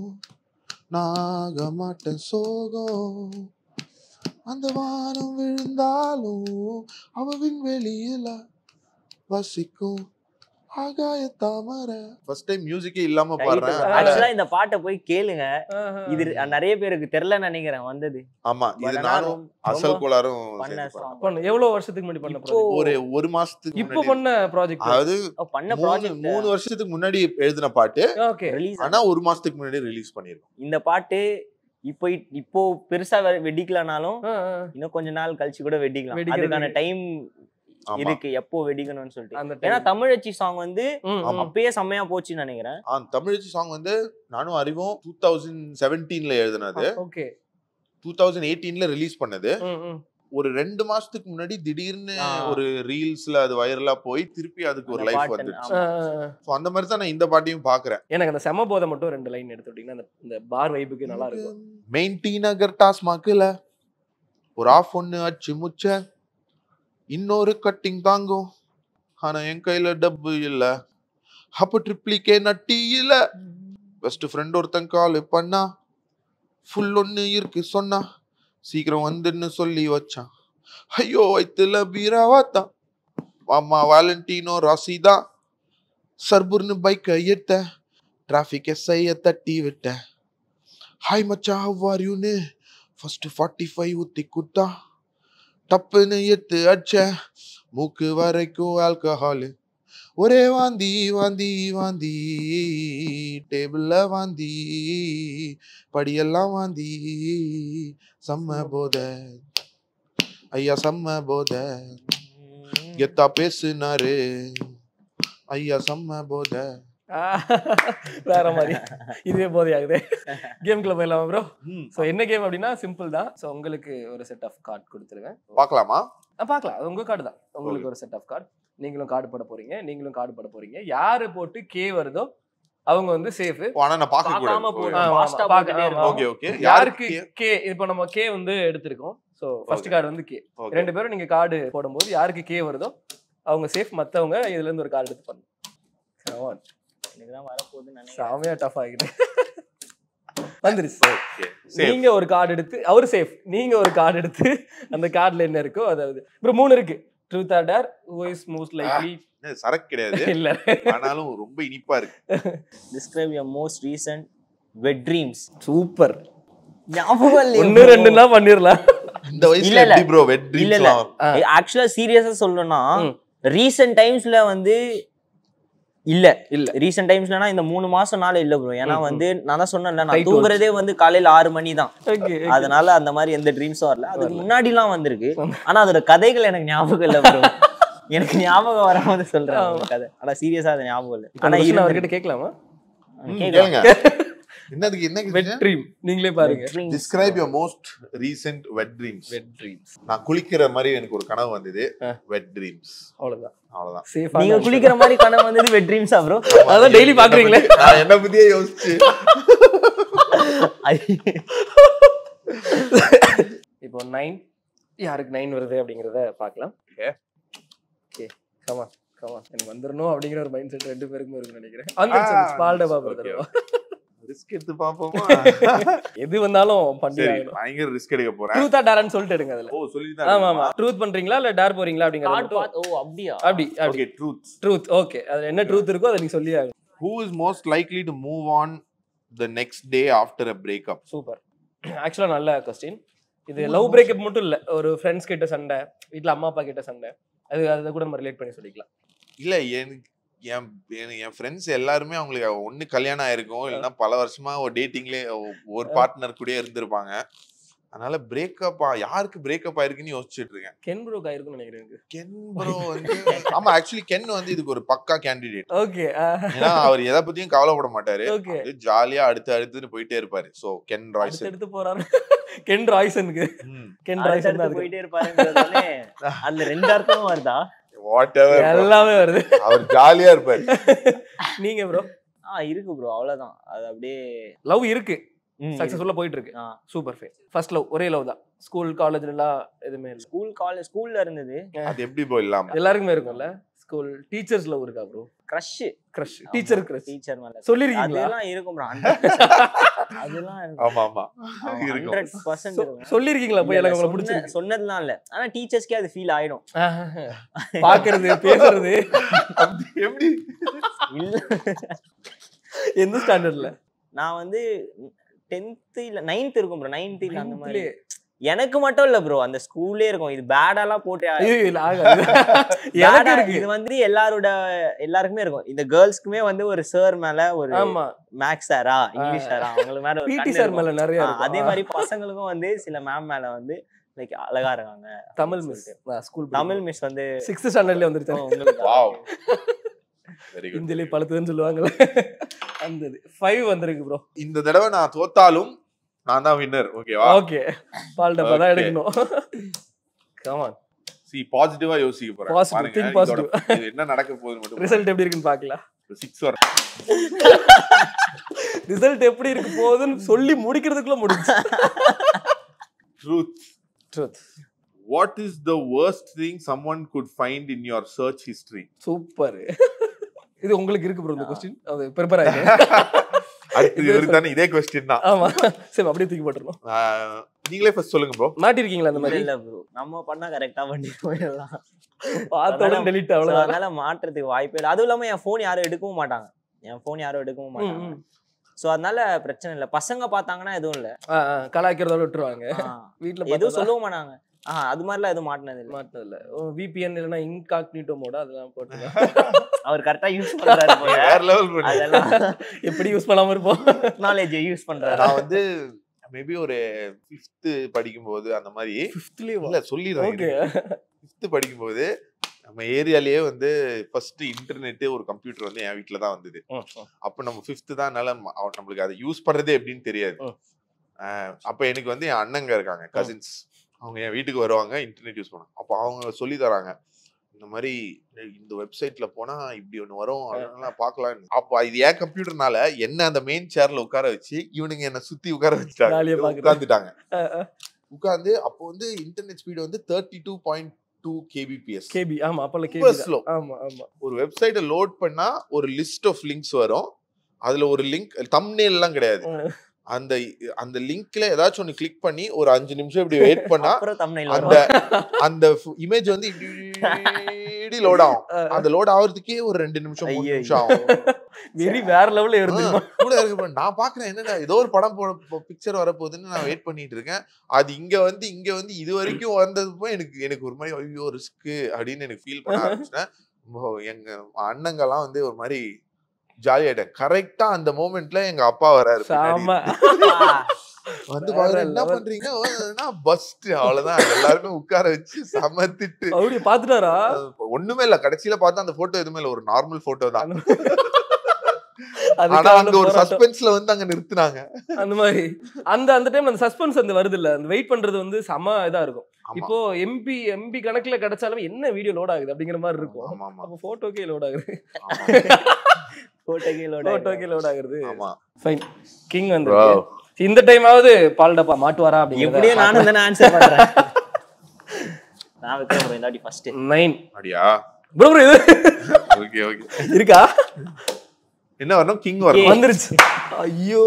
நாக மாட்டேன் சோகம் அந்த வானம் விழுந்தாலும் அவ விண்வெளியில வசிக்கும் ஆகாய தாமரை ஃபர்ஸ்ட் டைம் மியூசிக்கே இல்லாம பாடுறேன் ஆக்சுவலா இந்த பாட்டை போய் கேளுங்க ஆஹா. இது நிறைய பேருக்கு தெரியலன்னு நினைக்கிறேன் வந்தது ஆமா இது But ஆனா நானும் ரொம்ப- அசல் ரொம்ப கோளாரும் பண்ண சேர்ந்து பாடுறேன். song. பண்ண எவ்வளவு வருஷத்துக்கு முன்னாடி பண்ண இப்போ ப்ராஜெக்ட் ஒரு ஒரு மாசத்துக்கு இப்போ முன்னாடி பண்ண ப்ராஜெக்ட் அதாவது ஓ, பண்ண மூணு ப்ராஜெக்ட் மூணு வருஷத்துக்கு முன்னாடி எழுதின பாட்டு ஓகே ரிலீஸ் ஆனா ஒரு மாசத்துக்கு முன்னாடி ரிலீஸ் பண்ணிருக்கோம் இந்த பாட்டு இப்போ இப்போ பெருசா வெ- வெடிக்கலனாலும் இன்னும் கொஞ்ச நாள் கழிச்சு கூட வெடிக்கலாம் வெடிக்கிறது. அதுக்கான டைம் ஆமா இருக்கு எப்போ வெடிக்கணும்னு சொல்லிட்டு அந்த ஏன்னா time. தமிழச்சி சாங் வந்து ம், ம். ஆமா. அப்பயே செம்மையா போச்சுன்னு நினைக்கிறேன் ஆ, தமிழச்சி சாங் வந்து நானும் அறிவும் டூ தௌசண்ட் செவன்டீன்ல எழுதினது ஓகே டூ தௌசண்ட் எயிட்டீன்ல ரிலீஸ் பண்ணது ம், ம். ஒரு ரெண்டு மாசத்துக்கு முன்னாடி திடீர்னு ஆ. ஒரு ரீல்ஸ்ல அது வைரலா போய் திருப்பி அதுக்கு ஒரு அந்த லைஃப் பாட்டு, வந்துச்சு ஆமா. ஆ, ஆ. So, அந்த மாதிரி தான் நான் இந்த பாட்டையும் பாக்குறேன் எனக்கு அந்த செம போதை மட்டும் ரெண்டு லைன் எடுத்துட்டீங்கன்னா அந்த இந்த பார் வைபுக்கு நல்லா இருக்கும் மெயின் டி நகர் டாஸ்மாக்ல ஒரு ஆஃப் ஒன்று அச்சு முச்ச இன்னொரு கட்டிங் தாங்கும் ஆனா என் கையில டப்பு இல்ல அப்ப ட்ரிப்ளிகே நட்டி இல்ல பெஸ்ட் ஃப்ரெண்ட் ஒருத்தன் கால் பண்ணா ஃபுல் ஒன்று இருக்கு சொன்னா சீக்கிரம் வந்துன்னு சொல்லி வச்சான் ஐயோ வயிற்றுல பீராவாத்தான் மாமா வாலண்டினோ ராசிதா சர்புர்னு பைக்கை எடுத்த டிராஃபிக் எஸ்ஐய தட்டி விட்ட ஹாய் மச்சான் ஹவ் யூன்னு ஃபர்ஸ்ட் ஃபார்ட்டி ஃபைவ் ஊத்தி குத்தா டப்புன்னு எத்து அடிச்ச மூக்கு வரைக்கும் ஆல்கஹாலு ஒரே வாந்தி வாந்தி வாந்தி டேபிள்ல வாந்தி படியெல்லாம் வாந்தி செம்ம போத ஐயா செம்ம போத கெத்தா பேசுனாரு ஐயா செம்ம போத வேற மாதிரி இதுவே போதையாகுது கேம்குள்ள போயிடலாமா ப்ரோ ஸோ என்ன கேம் அப்படின்னா சிம்பிள் தான் ஸோ உங்களுக்கு ஒரு செட் ஆஃப் கார்டு கொடுத்துருவேன் பார்க்கலாமா ஆ, பார்க்கலாம் அது உங்க கார்டு தான் உங்களுக்கு ஒரு செட் ஆஃப் கார்டு நீங்களும் கார்டு போட போறீங்க நீங்களும் கார்டு போட போறீங்க யாரு போட்டு கே வருதோ அவங்க வந்து சேஃப் ஓ, ஆனா நான் பார்க்க பார்க்காம கூடாது போகணும். Fast ஆ பார்த்துட்டே இருக்கணும். ஓகே ஓகே யாருக்கு கே இப்போ நம்ம கே வந்து எடுத்திருக்கோம் ஸோ ஃபர்ஸ்ட் Okay. கார்டு வந்து கே ரெண்டு பேரும் நீங்க கார்டு போடும்போது யாருக்கு கே வருதோ அவங்க சேஃப் மத்தவங்க இதுல இருந்து ஒரு கார்டு எடுத்து பண்ணணும் Come on. எனக்கு தான் வரப்போகுதுன்னு நினைக்கிறேன் செமையா டஃப் ஆகிடு வந்துருச்சு ஓகே சரி நீங்க ஒரு கார்டு எடுத்து அவர் சேஃப் நீங்க ஒரு கார்டு எடுத்து அந்த கார்டுல என்ன இருக்கோ அதாவது அப்புறம் மூணு இருக்கு truth or dare who is most likely சரக்கு கிடையாது இல்ல ஆனாலும் ரொம்ப இனிப்பா இருக்கு describe your most recent wet dreams super ஞாபகம் இல்லையே ஒன்னு bro. ரெண்டுனா பண்ணிரலாம் இந்த வயசுல இல்ல, இல்ல. எப்படி ப்ரோ வெட் இல்ல இல்ல ட்ரீம்ஸ்லாம் ஆக்சுவலா சீரியஸா சொல்லணும்னா ம். ரீசெண்ட் டைம்ஸ்ல வந்து இல்ல இல்ல. ரீசெண்ட் டைம்ஸ்லனா இந்த மூணு மாசம்னால இல்ல ப்ரோ ஏன்னா ம், ம். வந்து நான் தான் சொன்னேன்ல Tight நான் தூங்குறதே வந்து காலையில ஆறு மணி தான் ஓகே அதனால அந்த மாதிரி எந்த ட்ரீம்ஸும் வரல அதுக்கு வரல. முன்னாடி எல்லாம் வந்திருக்கு ஆனா அதோட கதைகள் எனக்கு ஞாபகம் இல்ல ப்ரோ எனக்கு ஞாபகம் வரும்போது சொல்றேன் ஆமா. அந்த கதை ஆனா சீரியஸா அது ஞாபகம் இல்ல ஆனா ஆனா அவர்கிட்ட இருந்திருக்கு. கேட்கலாமா கேக்கலாம். கேளுங்க என்னதுக்கு என்ன வெட் ட்ரீம் நீங்களே பாருங்க Dreams. Describe your most recent wet dreams wet dreams நான் குளிக்கிற மாதிரி எனக்கு ஒரு கனவு வந்தது ஆ. வெட் ட்ரீம்ஸ் அவ்வளவுதான் அவ்வளவுதான் சேஃபா நீங்க குளிக்கிற மாதிரி கனவு வந்தது வெட் ட்ரீம்ஸா ப்ரோ அதான் டெய்லி பாக்குறீங்களே நான் என்ன பத்தியே யோசிச்சு இப்போ நைன் யாருக்கு நைன் வருது அப்படிங்கறத பார்க்கலாம் Okay. ஓகே கமா கமா எனக்கு வந்துடணும் அப்படிங்கிற ஒரு மைண்ட் செட் ரெண்டு பேருக்குமே இருக்குன்னு நினைக்கிறேன் வந்துருச்சு ஸ்பால் டப்பா Okay, பிரதர் ரிஸ்க் எடுத்து பாப்போமா எது வந்தாலும் பண்ணி சரி ஆகணும் பயங்கர ரிஸ்க் எடுக்க போறேன் ட்ரூத்தா டேரன்னு சொல்லிட்டு எடுங்க அதுல ஓ சொல்லி ஆமா ஆமா ட்ரூத் பண்றீங்களா இல்ல டேர் போறீங்களா அப்படிங்கறது கார்டு மட்டும் பார்த்து ஓ அப்படியா அப்படி அப்படி ஓகே ட்ரூத் ட்ரூத் ஓகே அதுல என்ன ட்ரூத் இருக்கோ அதை நீங்க சொல்லி ஆகணும் who is most likely to move on the next day after a breakup super ஆக்சுவலா நல்ல கொஸ்டின் இது லவ் பிரேக்கப் மட்டும் இல்ல ஒரு ஃப்ரெண்ட்ஸ் கிட்ட சண்டை வீட்ல அம்மா அப்பா கிட்ட சண்டை அது அதை கூட நம்ம ரிலேட் பண்ணி சொல்லிக்கலாம் இல்ல எனக்கு என் என் என் ஃப்ரெண்ட்ஸ் எல்லாருமே அவங்களுக்கு ஒண்ணு கல்யாணம் ஆயிருக்கும் இல்லைன்னா பல வருஷமா ஒரு டேட்டிங்லேயே ஒரு பார்ட்னர் கூடயே இருந்திருப்பாங்க அதனால பிரேக்கப் யாருக்கு பிரேக்கப் ஆயிருக்குன்னு யோசிச்சுட்டு இருக்கேன் கென் ப்ரோக் ஆயிருக்கும்னு நினைக்கிறேன் எனக்கு கென் ப்ரோ வந்து ஆமா ஆக்சுவலி கென் வந்து இதுக்கு ஒரு பக்கா கேண்டிடேட் ஓகே ஏன்னா அவர் எதை பத்தியும் கவலைப்பட மாட்டாரு ஓகே ஜாலியா அடுத்து அடுத்துன்னு போயிட்டே இருப்பாரு சோ கென் ராய்ஸ் அடுத்து எடுத்து போறாரு கென் ராய்சனுக்கு கென் ராய்சன் அடுத்தடுத்து தான் அதுக்கு. போயிட்டே இருப்பாருன்றதாலே அதுல ரெண்டு அர்த்தமும் வருதா வாட் எவர் எல்லாமே வருது அவர் ஜாலியா இருப்பாரு நீங்க ப்ரோ ஆ இருக்கு ப்ரோ அவ்வளவுதான் அது அப்படியே லவ் இருக்கு ம், சக்சஸ்ஃபுல்லா போயிட்டு இருக்கு ஆ. சூப்பர் ஃபேஸ் ஃபர்ஸ்ட் லவ் ஒரே லவ் தான் ஸ்கூல் காலேஜ்ல எல்லாம் எதுவுமே இல்ல ஸ்கூல் காலேஜ் ஸ்கூல்ல இருந்தது அது எப்படி ப்ரோ இல்லாம எல்லாருக்குமே இருக்கும்ல ஸ்கூல் டீச்சர்ஸ் லவ் இருக்கா bro crush crush teacher crush teacher மேல சொல்லிருக்கீங்களா அதெல்லாம் இருக்கும் ப்ரோ அதெல்லாம் ஆமா ஆமா இருக்கும் ஹண்ட்ரட் பர்சன்ட் சொல்லிருக்கீங்களா போய் எனக்கு உங்களை பிடிச்சிருக்கு சொன்னதுலாம் இல்ல ஆனா டீச்சர்ஸ்க்கே அது ஃபீல் ஆயிடும் பாக்குறது பேசுறது எப்படி இல்ல எந்த ஸ்டாண்டர்ட்ல நான் வந்து டென்த் இல்ல நைன்த் இருக்கும் ப்ரோ நைன்த் இல்ல அந்த மாதிரி Ninthலயே. எனக்கு மட்டும் இல்ல ப்ரோ அந்த ஸ்கூல்லே இருக்கும் இது பேடாலாம் போட்டு ஐயோ, இல்ல ஆகாது எனக்கு bad ஆ- இருக்கு இது வந்து எல்லாரோட எல்லாருக்குமே இருக்கும் இந்த கேர்ள்ஸ்க்குமே வந்து ஒரு சார் மேல ஒரு ஆமா மேக்ஸ் சாரா இங்கிலீஷ் சாரா அவங்க மேல ஒரு பிடி கண்ணு சார் இருக்கும். மேல நிறைய ஆ, இருக்கும். அதே ஆ, மாதிரி பசங்களுக்கும் வந்து சில மேம் மேல வந்து லைக் அழகா இருக்காங்க Tamil miss school Tamil miss வந்து சிக்ஸ்த் ஸ்டாண்டர்ட்ல ஓ, வந்துருச்சு உங்களுக்கு வாவ் வெரி குட் இந்தியிலே பழுத்துன்னு சொல்லுவாங்கல்ல அந்த ஃபைவ் வந்திருக்கு ப்ரோ இந்த தடவை நான் தோத்தாலும் நான் தான் வின்னர் ஓகேவா ஓகே பால் டப்பா தான் Okay. எடுக்கணும் கமான் சி பாசிட்டிவா யோசிக்க போறேன் Positive, பாருங்க, think இதோட- positive. இது என்ன நடக்க போகுது மட்டும் ரிசல்ட் எப்படி இருக்குன்னு பார்க்கலாம் சிக்ஸ் வர ரிசல்ட் எப்படி இருக்கு போகுதுன்னு சொல்லி முடிக்கிறதுக்குள்ள முடிஞ்சு truth truth what is the worst thing someone could find in your search history super இது உங்களுக்கு இருக்கு ப்ரோ இந்த கொஸ்டின் அது ப்ரிப்பேர் ஆயிடுச்சு அடுத்து இவருக்கு தானே இதே கொஸ்டின் தான் ஆமா சரி அப்படியே தூக்கி போட்டுருணும் ஆஹ், நீங்களே ஃபர்ஸ்ட் சொல்லுங்க ப்ரோ மாட்டிருக்கீங்களா அந்த மாதிரி இல்ல ப்ரோ நம்ம பண்ணா கரெக்டா பண்ணி போயிடலாம் பார்த்த உடனே டெலிட் So, அவ்வளவுதான் அதனால மாற்றத்துக்கு வாய்ப்பே இல்லை அதுவும் இல்லாம என் ஃபோன் யாரும் எடுக்கவும் மாட்டாங்க என் ஃபோன் யாரும் எடுக்கவும் ம், மாட்டாங்க ம். சோ அதனால பிரச்சனை இல்ல பசங்க பார்த்தாங்கன்னா எதுவும் இல்ல ஆ, ஆ, கலாய்க்கிறதோட விட்டுருவாங்க ஆ, வீட்ல எதுவும் பார்த்தா சொல்லவும் மாட்டாங்க ஆஹ் அது மாதிரிலாம் எதுவும் மாட்டினது இல்ல மாட்டினது இல்ல விபிஎன் இல்லைன்னா இன்காக்னிட்டோ மோட அதெல்லாம் போட்டு அவர் கரெக்டா யூஸ் பண்றாரு போல. வேற லெவல் பண்ணி அதெல்லாம் எப்படி யூஸ் பண்ணாம இருப்போம் டெக்னாலஜி யூஸ் பண்றாரு நான் வந்து மேபி ஒரு ஃபிஃப்த் படிக்கும்போது அந்த மாதிரி ஃபிஃப்த்லயே இல்ல சொல்லிடுறேன் ஓகே ஃபிஃப்த் படிக்கும்போது நம்ம ஏரியாலயே வந்து ஃபர்ஸ்ட் இன்டர்நெட் ஒரு கம்ப்யூட்டர் வந்து என் வீட்ல தான் வந்தது அப்ப நம்ம ஃபிஃப்த் தான் அதனால ம- அவ- நம்மளுக்கு அதை யூஸ் பண்றதே எப்படின்னு தெரியாது ம். ஆஹ் அப்ப எனக்கு வந்து என் அண்ணங்க இருக்காங்க கசின்ஸ் அவங்க என் வீட்டுக்கு வருவாங்க இன்டர்நெட் யூஸ் பண்ண அப்போ அவங்க சொல்லி தராங்க இந்த மாதிரி "ஏய், இந்த வெப்சைட்ல போனா இப்படி ஒண்ணு வரும் அதனால பார்க்கலாம் அப்போ இது ஏன் கம்ப்யூட்டர்னால என்ன அந்த மெயின் சேர்ல உட்கார வச்சு இவனுங்க என்ன சுத்தி உட்கார ஜாலியா வச்சுட்டாங்க பாக்குறது. உட்காந்துட்டாங்க உட்காந்து அப்போ வந்து இன்டர்நெட் ஸ்பீடு வந்து thirty two point two KBPS KB ஆமா அப்பல Super கேபி slow. ஆமா ஆமா ஒரு வெப்சைட்டை லோட் பண்ணா ஒரு லிஸ்ட் ஆஃப் லிங்க்ஸ் வரும் அதுல ஒரு லிங்க் தம்ப்நெயில் எல்லாம் கிடையாது ம். அந்த அந்த லிங்க்ல ஏதாச்சும் ஒன்னு கிளிக் பண்ணி ஒரு அஞ்சு நிமிஷம் இப்படி வெயிட் பண்ணா அப்புறம் thumbnail அந்த வரும். அந்த இமேஜ் வந்து இப்படி லோட் ஆகும் அந்த லோட் ஆகுறதுக்கே ஒரு ரெண்டு நிமிஷம் மூணு ஐயையோ. நிமிஷம் ஆகும் வெரி வேற லெவல்ல இருந்து ஆ, கூட இருக்கு பாரு. நான் பாக்குறேன் என்னடா ஏதோ ஒரு படம் போட பிக்சர் வரப்போகுதுன்னு நான் வெயிட் பண்ணிட்டு இருக்கேன் அது இங்க வந்து இங்க வந்து இது வரைக்கும் வந்ததுப்போ எனக்கு எனக்கு ஒரு மாதிரி ஐயோ ரிஸ்க் அப்படின்னு எனக்கு ஃபீல் பண்ண ஆரம்பிச்சிட்டேன் இப்போ எங்க அண்ணங்கெல்லாம் வந்து ஒரு மாதிரி ஜாலியாயிட்டேன் கரெக்டா அந்த மூமெண்ட்ல எங்க அப்பா வராரு பின்னாடி. சாம வந்து வேற பாக்குறேன் என்ன level. பண்றீங்க பஸ்ட் அவ்வளவுதான் எல்லாருமே உட்கார வச்சு சமத்திட்டு அப்படியே பாத்துட்டாரா ஒண்ணுமே இல்ல கடைசியில பார்த்தா அந்த போட்டோ எதுவுமே இல்ல ஒரு நார்மல் போட்டோ தான் ஆனா அதுக்கான அங்க ஒரு போராட்டம். சஸ்பென்ஸ்ல வந்து அங்க நிறுத்துனாங்க அந்த மாதிரி அந்த அந்த டைம் அந்த சஸ்பென்ஸ் அந்த வருது இல்ல அந்த வெயிட் பண்றது வந்து செம இதா இருக்கும் ஆமா. இப்போ எம்பி எம்பி கணக்குல கிடைச்சாலும் என்ன வீடியோ லோட் ஆகுது அப்படிங்கிற மாதிரி இருக்கும் ஆமா ஆமா அப்போ போட்டோக்கே லோட் ஆகுது Photo கீழ விட போட்டோக்கே லோட் ஆகுது ஆமா ஃபைன் கிங் வந்து Wow. இந்த டைமாவது பால் டப்பா மாட்டுவாரா எப்படியே அப்படிங்கிறத நானும் தானே ஆன்சர் பண்றேன் நான் வைக்கிறேன் bro, இந்த வாட்டி ஃபர்ஸ்ட் நைன் அப்படியா ப்ரோ ப்ரோ இது ஓகே ஓகே இருக்கா என்ன வரணும் கிங் வரணும் வந்துருச்சு ஐயோ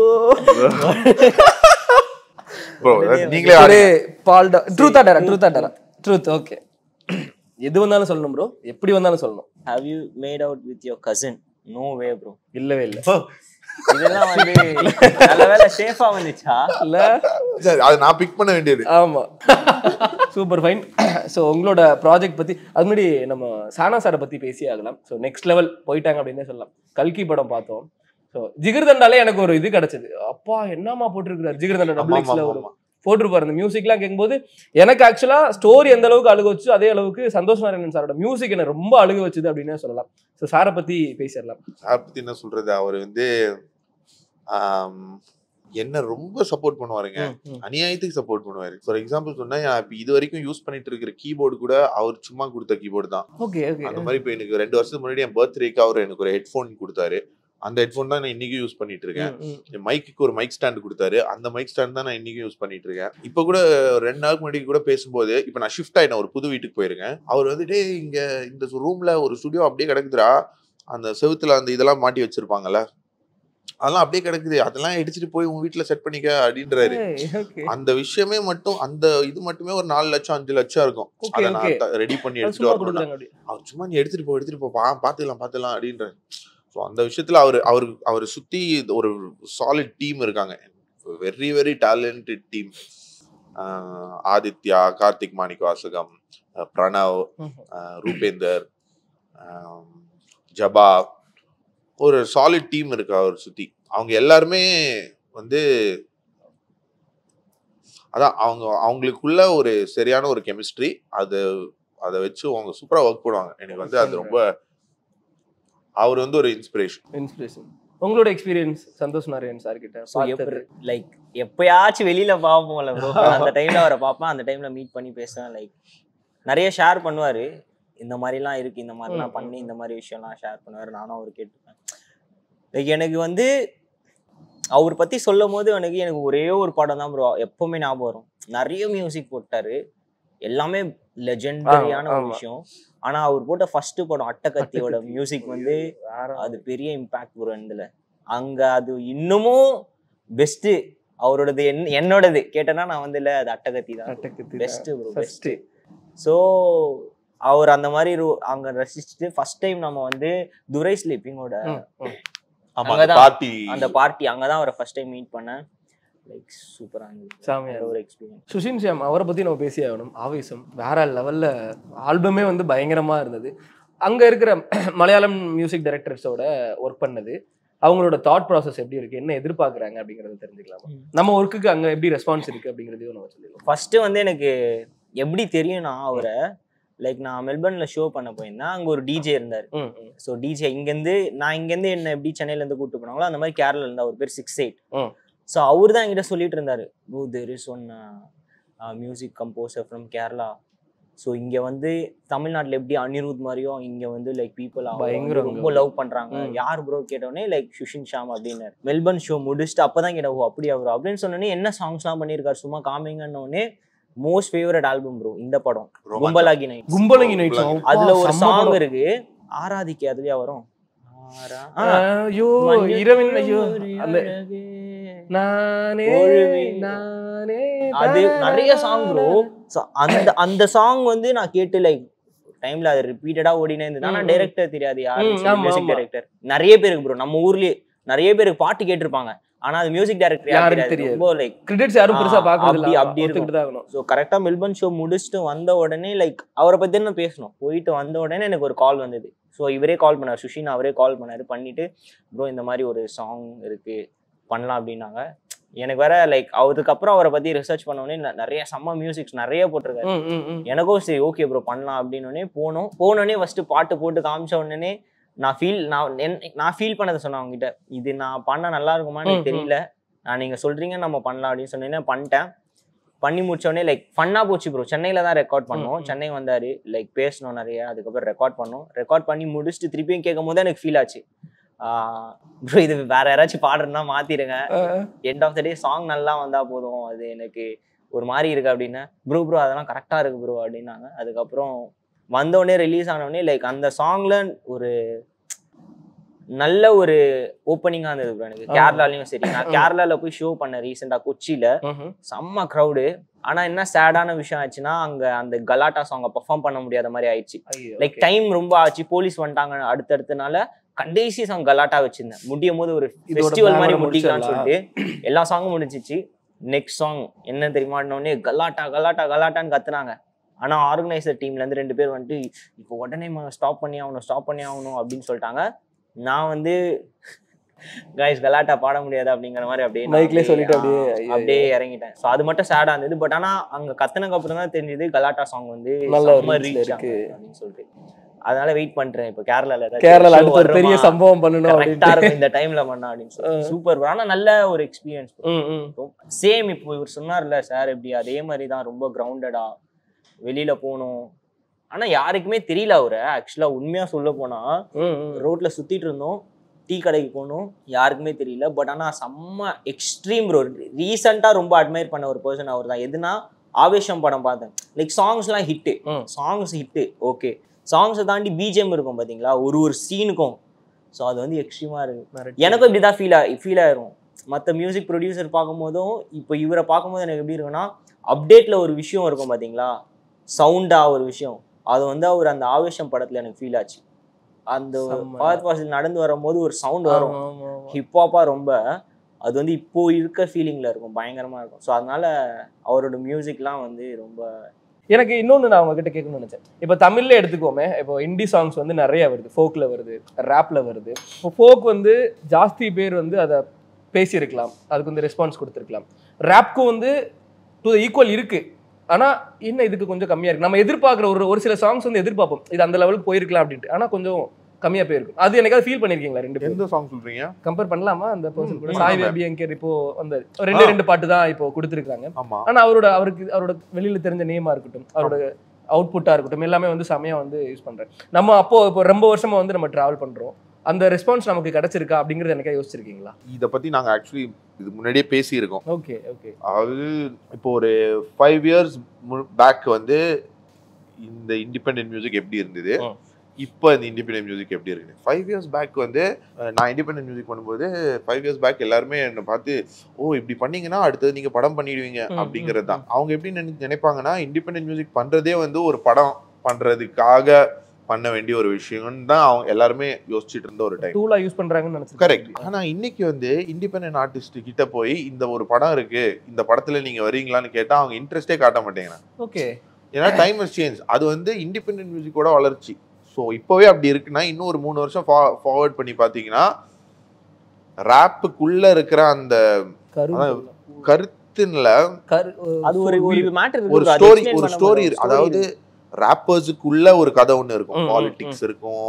ப்ரோ நீங்களே ஒரு ஆடுங்க. பால் ட்ரூத் ஆடரா ட்ரூத் ஆடரா ட்ரூத் ஓகே எது வந்தாலும் சொல்லணும் ப்ரோ எப்படி வந்தாலும் சொல்லணும் how you made out with your cousin no way bro இல்லவே இல்ல இதெல்லாம் வந்து நல்ல வேலை சேஃபா வந்துச்சா இல்ல சரி, அது நான் பிக் பண்ண வேண்டியது ஆமா சூப்பர் ஃபைன் ஸோ உங்களோட ப்ராஜெக்ட் பத்தி அது முன்னாடி நம்ம சானா சாரை பத்தி பேசி ஆகலாம் ஸோ நெக்ஸ்ட் லெவல் போயிட்டாங்க அப்படின்னே சொல்லலாம் கல்கி படம் பார்த்தோம் ஸோ ஜிகிர்தண்டாலே எனக்கு ஒரு இது கிடைச்சது அப்பா என்னமா போட்டிருக்கிறார் ஜிகிர்தண்டா ஆமா, டபுள் ஆமா, எக்ஸ்ல ஆமா, ஒரு ஆமா. போட்டிருப்பாரு அந்த மியூசிக்லாம் கேட்கும்போது எனக்கு ஆக்சுவலா ஸ்டோரி எந்த அளவுக்கு அழுக வச்சு அதே அளவுக்கு சந்தோஷ் நாராயணன் சாரோட மியூசிக் என்ன ரொம்ப அழுக வச்சுது அப்படின்னே சொல்லலாம் ஸோ சாரை பத்தி பேசிடலாம் சார் பத்தி என்ன சொல்றது அவர் வந்து ஆம், என்ன ரொம்ப சப்போர்ட் பண்ணுவாருங்க அநியாயத்துக்கு சப்போர்ட் பண்ணுவாரு ஃபார் எக்ஸாம்பிள் சொன்னா நான் இப்ப இது வரைக்கும் யூஸ் பண்ணிட்டு இருக்கிற கீபோர்டு கூட அவர் சும்மா கொடுத்த கீபோர்டு தான் ஓகே ஓகே அந்த மாதிரி இப்ப எனக்கு ரெண்டு வருஷத்துக்கு முன்னாடி என் பர்த்டேக்கு அவர் எனக்கு ஒரு ஹெட்ஃபோன் கொடுத்தாரு அந்த ஹெட்ஃபோன் தான் நான் இன்னைக்கும் யூஸ் பண்ணிட்டு இருக்கேன் என் மைக்குக்கு ஒரு மைக் ஸ்டாண்ட் கொடுத்தாரு அந்த மைக் ஸ்டாண்ட் தான் நான் இன்னைக்கும் யூஸ் பண்ணிட்டு இருக்கேன் இப்போ கூட ஒரு ரெண்டு நாளுக்கு முன்னாடி கூட பேசும்போது இப்போ நான் ஷிஃப்ட் ஆயிட்டேன் ஒரு புது வீட்டுக்கு போயிருக்கேன் அவர் வந்து டேய் இங்க இந்த ரூம்ல ஒரு ஸ்டுடியோ அப்படியே கிடக்குதுடா அந்த செவுத்துல அந்த இதெல்லாம் மாட்டி வச்சிருப்பாங்கல்ல அதெல்லாம் அப்படியே கிடக்குது அதெல்லாம் எடுத்துட்டு போய் உங்க வீட்டுல செட் பண்ணிக்க அப்படின்றாரு ஓகே அந்த விஷயமே மட்டும் அந்த இது மட்டுமே ஒரு நாலு லட்சம் அஞ்சு லட்சம் இருக்கும் ஓகே அதை ஓகே நான் ரெடி பண்ணி எடுத்துட்டு சும்மா வரணும் கொடுக்குறாங்க அப்படி அவர் சும்மா நீ எடுத்துட்டு போ எடுத்துட்டு போ பா பாத்துக்கலாம் பாத்துக்கலாம் அப்படின்றாரு ஸோ அந்த விஷயத்துல அவர் அவர் அவர் சுத்தி ஒரு சாலிட் டீம் இருக்காங்க very very talented team Aditya Karthik Manickavasagam அஹ் பிரணவ் அஹ் ரூபேந்தர் ஆம், ஜபா ஒரு சாலிட் டீம் இருக்கு அவர் சுத்தி அவங்க எல்லாருமே வந்து அதான் அவங்க அவங்களுக்குள்ள ஒரு சரியான ஒரு கெமிஸ்ட்ரி அது அதை வச்சு அவங்க சூப்பரா ஒர்க் பண்ணுவாங்க எனக்கு வந்து அது ரொம்ப அவர் வந்து ஒரு இன்ஸ்பிரேஷன் இன்ஸ்பிரேஷன் உங்களோட எக்ஸ்பீரியன்ஸ் சந்தோஷ் நாராயண் சார் கிட்ட So, பார்த்தது. எப்படி லைக் எப்பயாச்சும் வெளியில பார்ப்போம்ல ப்ரோ அந்த டைம்ல அவரை பார்ப்பேன் அந்த டைம்ல மீட் பண்ணி பேசுவேன் லைக் நிறைய ஷேர் பண்ணுவாரு இந்த மாதிரிலாம் இருக்கு இந்த மாதிரிலாம் ம், பண்ணி இந்த மாதிரி விஷயம்லாம் ஷேர் பண்ணுவாரு நானும் அவர் கேட்டுப்பேன் லைக் எனக்கு வந்து அவர் பத்தி சொல்லும் போது எனக்கு எனக்கு ஒரே ஒரு படம் தான் ப்ரோ எப்பவுமே ஞாபகம் வரும் நிறைய மியூசிக் போட்டாரு எல்லாமே லெஜெண்டரியான ஆமா, ஒரு ஆமா. விஷயம் ஆனா அவர் போட்ட ஃபர்ஸ்ட் படம் அட்டகத்தியோட அட்டகத்தி. மியூசிக் வந்து வேற அது பெரிய இம்பாக்ட் வரும் இதுல அங்க அது இன்னமும் பெஸ்ட் அவரோடது என் என்னோடது கேட்டேன்னா நான் வந்து இல்ல அது அட்டகத்தி தான் Attakathi best bro first best so அவர் அந்த மாதிரி ரு- அங்க ரசிச்சுட்டு ஃபர்ஸ்ட் டைம் நம்ம வந்து துரை ஸ்லீப்பிங்கோட ஆமா அந்த அங்கதான் பார்ட்டி அந்த பார்ட்டி அங்கதான் அவரை ஃபர்ஸ்ட் டைம் மீட் பண்ணேன் லைக் சூப்பரா இருந்தது சாமியா நல்ல ஒரு எக்ஸ்பீரியன்ஸ் சுஷின் ஷியாம் அவரை பத்தி நம்ம பேசி ஆகணும் ஆவேசம் வேற லெவல்ல ஆல்பமே வந்து பயங்கரமா இருந்தது அங்க இருக்கிற மலையாளம் மியூசிக் டைரக்டர்ஸோட ஒர்க் பண்ணது அவங்களோட தாட் ப்ராசஸ் எப்படி இருக்கு என்ன எதிர்பார்க்கறாங்க அப்படிங்கறத தெரிஞ்சுக்கலாமா ம். நம்ம ஒர்க்குக்கு அங்க எப்படி ரெஸ்பான்ஸ் இருக்கு அப்படிங்கறதையும் நம்ம சொல்லிடலாம் ஃபர்ஸ்ட் வந்து எனக்கு எப்படி தெரியும்னா அவரை லைக் நான் மெல்பர்ன்ல ஷோ பண்ண போயிருந்தேன் அங்க ஒரு டிஜே இருந்தாரு ம், ம். ஸோ டிஜே இங்கேருந்து நான் இங்கேருந்து என்ன எப்படி சென்னையில இருந்து கூட்டு போனாங்களோ அந்த மாதிரி கேரளா இருந்தா ஒரு பேர் சிக்ஸ் எயிட் ம். ஸோ அவர் தான் என்கிட்ட சொல்லிட்டு இருந்தாரு bro there is one music composer from Kerala so இங்க வந்து தமிழ்நாட்டுல எப்படி அனிருத் மாதிரியோ இங்க வந்து லைக் பீப்புள் பயங்கரம் ரொம்ப இங்க. லவ் பண்றாங்க ம். யார் ப்ரோ கேட்டோடனே லைக் சுஷின் ஷாம் அப்படின்னாரு மெல்பர்ன் ஷோ முடிச்சுட்டு அப்பதான் கேட்டேன் ஓ அப்படியா ப்ரோ அப்படின்னு சொன்னோடனே என்ன சாங்ஸ்லாம் பண்ணியிருக்காரு சும்மா காமிங்கன்னொடனே மோஸ்ட் ஃபேவரட் ஆல்பம் ப்ரோ இந்த படம் ரொம்ப கும்பலாகி நைட் கும்பலங்கி நைட்ஸ் அதுல ஒரு சாங் இருக்கு ஆராதிக்கு அதுலயா வரும் ஆரா- ஆ, ஐயோ மஞ்சள் இரவின் ஐயோ ஒரு அந்த அழகே. நானே ஒழுவே. நானே அது நிறைய சாங் ப்ரோ அந்த அந்த சாங் வந்து நான் கேட்டு லைக் டைம்ல அது ரிப்பீட்டடா ஓடினே இருந்தது ஆனா ம், ம். டைரக்டர் தெரியாது யாரு ம், ஆமா, மியூசிக் ஆமா. டைரக்டர் நிறைய பேருக்கு ப்ரோ நம்ம ஊர்லயே நிறைய பேருக்கு பாட்டு கேட்டிருப்பாங்க ஆனா அது மியூசிக் டைரக்டர் யாருக்கு யாருக்கு தெரியாது. ரொம்ப லைக் கிரெடிட்ஸ் யாரும் பெருசா ஆ, பாக்குறது அப்படி- இல்ல அப்படி இருக்கும். ஒத்துக்கிட்டு தான் ஆகணும் ஸோ கரெக்டாக மெல்பர்ன் ஷோ முடிச்சுட்டு வந்த உடனே லைக் அவரை பற்றி நான் பேசணும் போயிட்டு வந்த உடனே எனக்கு ஒரு கால் வந்தது ஸோ இவரே கால் பண்ணார் சுஷின் அவரே கால் பண்ணாரு பண்ணிட்டு ப்ரோ இந்த மாதிரி ஒரு சாங் இருக்கு பண்ணலாம் அப்படின்னாங்க எனக்கு வேற லைக் அதுக்கப்புறம் அவரை பத்தி ரிசர்ச் பண்ண உடனே ந- நிறைய செம்ம மியூசிக்ஸ் நிறைய போட்டிருக்காரு ம், ம், ம். எனக்கும் சரி ஓகே ப்ரோ பண்ணலாம் அப்படின்னு போனோம் போனோடனே ஃபர்ஸ்ட் பாட்டு போட்டு காமிச்ச உடனே நான் ஃபீல் நான் என்- நான் ஃபீல் பண்ணதை சொன்னேன் அவங்ககிட்ட இது நான் பண்ண நல்லா இருக்குமான்னு ம், எனக்கு தெரியல நான் நீங்க சொல்றீங்க நம்ம பண்ணலாம் அப்படின்னு சொன்னேன் பண்ணிட்டேன் பண்ணி முடிச்ச உடனே லைக் ஃபன்னா போச்சு ப்ரோ சென்னையில தான் ரெக்கார்ட் பண்ணோம் ம், ம். சென்னை வந்தாரு லைக் பேசணும் நிறைய அதுக்கப்புறம் ரெக்கார்ட் பண்ணோம் ரெக்கார்ட் பண்ணி முடிச்சுட்டு திருப்பியும் கேட்கும் போது எனக்கு ஃபீல் ஆச்சு ப்ரோ இது வேற யாராச்சும் பாடுறதுனா மாத்திடுங்க end of the day song நல்லா வந்தா போதும் அது எனக்கு ஒரு மாதிரி இருக்கு அப்படின்னா ப்ரோ ப்ரோ அதெல்லாம் கரெக்டா இருக்கு ப்ரோ அப்படின்னாங்க அதுக்கப்புறம் வந்தோடனே ரிலீஸ் ஆனோடனே லைக் அந்த சாங்ல ஒரு நல்ல ஒரு ஓப்பனிங்கா இருந்தது ப்ரோ எனக்கு ஆமா. கேரளாலையும் சரி நான் கேரளால போய் ஷோ பண்ணேன் ரீசெண்டா கொச்சியில ம்ஹும். செம்ம க்ரௌடு ஆனா என்ன சேடான விஷயம் ஆச்சுன்னா அங்க அந்த கலாட்டா சாங்கை பெர்ஃபார்ம் பண்ண முடியாத மாதிரி ஆயிடுச்சு ஐயோ, லைக் okay. டைம் ரொம்ப ஆச்சு போலீஸ் வந்துட்டாங்க அடுத்தடுத்தனால கடைசி சாங் கலாட்டா வச்சிருந்தேன் முடியும் போது ஒரு இதோட ஃபெஸ்டிவல் மாதிரி பேனரை முடிக்கலாம்னு முடிச்சிடலாம். சொல்லிட்டு எல்லா சாங்கும் முடிஞ்சிச்சு நெக்ஸ்ட் சாங் என்ன தெரியுமான்னொடனே கலாட்டா கலாட்டா கலாட்டான்னு கத்துனாங்க ஆனா ஆர்கனைசர் டீம்ல இருந்து ரெண்டு பேர் வந்துட்டு இப்போ உடனே ஸ்டாப் பண்ணி ஆகணும் ஸ்டாப் பண்ணி ஆகணும் அப்படின்னு சொல்லிட்டாங்க நான் வந்து கைஸ் கலாட்டா பாட முடியாது அப்படிங்கிற மாதிரி அப்படியே நான் மைக்லயே சொல்லிட்டு அப்படியே, அப்படியே, ஆ, ஐயோ. அப்படியே இறங்கிட்டேன் ஸோ அது மட்டும் சேடா இருந்தது பட் ஆனா அங்க கத்துனதுக்கு அப்புறம் தான் தெரிஞ்சது கலாட்டா சாங் வந்து நல்ல செம்ம reach ல reach இருக்கு. ஆகும் அப்படின்னு சொல்லிட்டு அதனால வெயிட் பண்றேன் இப்போ கேரளால ஏதாச்சும் கேரளால show அடுத்து ஒரு பெரிய வருமா? சம்பவம் பண்ணணும் கரெக்டா அப்படின்ட்டு இருக்கும் இந்த டைம்ல பண்ணா அப்படின்னு சொல்லி சூப்பர் ஆனா நல்ல ஒரு எக்ஸ்பீரியன்ஸ் ம், ம். சேம் இப்போ இவர் சொன்னார்ல சார் எப்படி அதே மாதிரி தான் ரொம்ப கிரவுண்டடா வெளியில போகணும் ஆனா யாருக்குமே தெரியல அவரை ஆக்சுவலா உண்மையா சொல்ல போனா ம், ம். ரோட்ல சுத்திட்டு இருந்தோம் டீ கடைக்கு போனோம் யாருக்குமே தெரியல பட் ஆனா செம்ம எக்ஸ்ட்ரீம் ப்ரோ ரீசெண்டா ரொம்ப அட்மையர் பண்ண ஒரு பர்சன் அவர் தான் எதுனா ஆவேஷம் படம் பார்த்தேன் லைக் சாங்ஸ்லாம் ஹிட்டு ம். சாங்ஸ் ஹிட்டு ஓகே சாங்ஸை தாண்டி பிஜிஎம் இருக்கும் பாத்தீங்களா ஒரு ஒரு சீனுக்கும் ஸோ அது வந்து எக்ஸ்ட்ரீமா இருக்கு எனக்கும் இப்படி தான் ஃபீல் ஃபீல் ஆயிரும் மற்ற மியூசிக் ப்ரொடியூசர் பார்க்கும்போதும் இப்போ இவரை பார்க்கும்போது எனக்கு எப்படி இருக்குன்னா அப்டேட்ல ஒரு விஷயம் இருக்கும் பாத்தீங்களா சவுண்டா ஒரு விஷயம் அது வந்து அவர் அந்த ஆவேஷம் படத்துல எனக்கு ஃபீல் ஆச்சு அந்த செம்ம. பாத் வாசல் நடந்து வரும்போது ஒரு சவுண்ட் வரும் ஆமா, ஆமா, ஆமா. ஹிப்ஹாப்பா ரொம்ப அது வந்து இப்போ இருக்க ஃபீலிங்ல இருக்கும் பயங்கரமா இருக்கும் ஸோ அதனால அவரோட மியூசிக்லாம் வந்து ரொம்ப எனக்கு இன்னொன்னு நான் உங்ககிட்ட கேட்கணும்னு நினைச்சேன் இப்போ தமிழ்ல எடுத்துக்கோமே இப்போ ஹிந்தி சாங்ஸ் வந்து நிறைய வருது ஃபோக்ல வருது ரேப்ல வருது இப்போ ஃபோக் வந்து ஜாஸ்தி பேர் வந்து அதை பேசியிருக்கலாம் அதுக்கு வந்து ரெஸ்பான்ஸ் கொடுத்துருக்கலாம் ரேப்க்கும் வந்து டு ஈக்குவல் இருக்கு ஆனா என்ன இதுக்கு கொஞ்சம் கம்மியா இருக்கு நம்ம எதிர்பார்க்குற ஒரு ஒரு சில சாங்ஸ் வந்து எதிர்பார்ப்போம் இது அந்த லெவலுக்கு போயிருக்கலாம் அப்படின்ட்டு ஆனா கொஞ்சம் கம்மியா போயிருக்கும் அது எனக்காவது ஃபீல் பண்ணிருக்கீங்களா ரெண்டு பேரும் எந்த சாங் சொல்றீங்க கம்பேர் பண்ணலாமா அந்த பர்சன் கூட ம், சாய் பண்ணலாம். பேபி எங்கேர் இப்போ அந்த ரெண்டு ஆ. ரெண்டு பாட்டு தான் இப்போ கொடுத்துருக்காங்க ஆமா ஆனா அவரோட அவருக்கு அவரோட வெளியில தெரிஞ்ச நேமா இருக்கட்டும் அவரோட அவுட்புட்டா இருக்கட்டும் எல்லாமே வந்து செமையா வந்து யூஸ் பண்றேன் நம்ம அப்போ இப்போ ரொம்ப வருஷமா வந்து நம்ம டிராவல் பண்றோம் அந்த ரெஸ்பான்ஸ் நமக்கு கிடைச்சிருக்கா அப்படிங்கறது எனக்கு யோசிச்சிருக்கீங்களா இதை பத்தி நாங்க ஆக்சுவலி இது முன்னாடியே பேசியிருக்கோம் ஓகே ஓகே அதாவது இப்போ ஒரு ஃபைவ் இயர்ஸ் பேக் வந்து இந்த இண்டிபெண்டன்ட் மியூசிக் எப்படி இருந்தது ம். இப்போ இந்த இண்டிபெண்டன்ட் மியூசிக் எப்படி இருக்குது ஃபைவ் இயர்ஸ் பேக் வந்து அஹ், நான் இண்டிபெண்டன்ட் மியூசிக் பண்ணும்போது ஃபைவ் இயர்ஸ் பேக் எல்லாருமே என்னை பார்த்து ஓ இப்படி பண்ணீங்கன்னா அடுத்தது நீங்க படம் பண்ணிடுவீங்க ம், அப்படிங்கிறது தான் அவங்க எப்படி நினை நினைப்பாங்கன்னா இண்டிபெண்டன்ட் மியூசிக் பண்றதே வந்து ஒரு படம் பண்றதுக்காக பண்ண வேண்டிய ஒரு விஷயம்னு தான் அவங்க எல்லாருமே யோசிச்சுட்டு இருந்த ஒரு டைம் டூலா யூஸ் பண்றாங்கன்னு நினைச்சிருக்கேன் கரெக்ட் ஆனா இன்னைக்கு வந்து இண்டிபெண்டன்ட் ஆர்டிஸ்ட் கிட்ட போய் இந்த ஒரு படம் இருக்கு இந்த படத்துல நீங்க வரீங்களான்னு கேட்டா அவங்க இன்ட்ரெஸ்டே காட்ட மாட்டேங்கிறாங்க ஓகே ஏன்னா டைம் இஸ் சேஞ்ச் அது வந்து இண்டிபெண்டன்ட் மியூசிக்கோட வளர்ச்சி ஸோ இப்போவே அப்படி இருக்குன்னா இன்னும் ஒரு மூணு வருஷம் ஃபார்வர்ட் பண்ணி பார்த்தீங்கன்னா ரேப்புக்குள்ள இருக்கிற அந்த கரு அதான் கருத்துன்ல கரு அது ஒரு ஒரு மேட்டர் ஒரு ஸ்டோரி ஒரு ஸ்டோரி அதாவது ரேப்பர்ஸுக்குள்ள ஒரு கதை ஒன்று இருக்கும் ம், ம், பாலிடிக்ஸ் இருக்கும்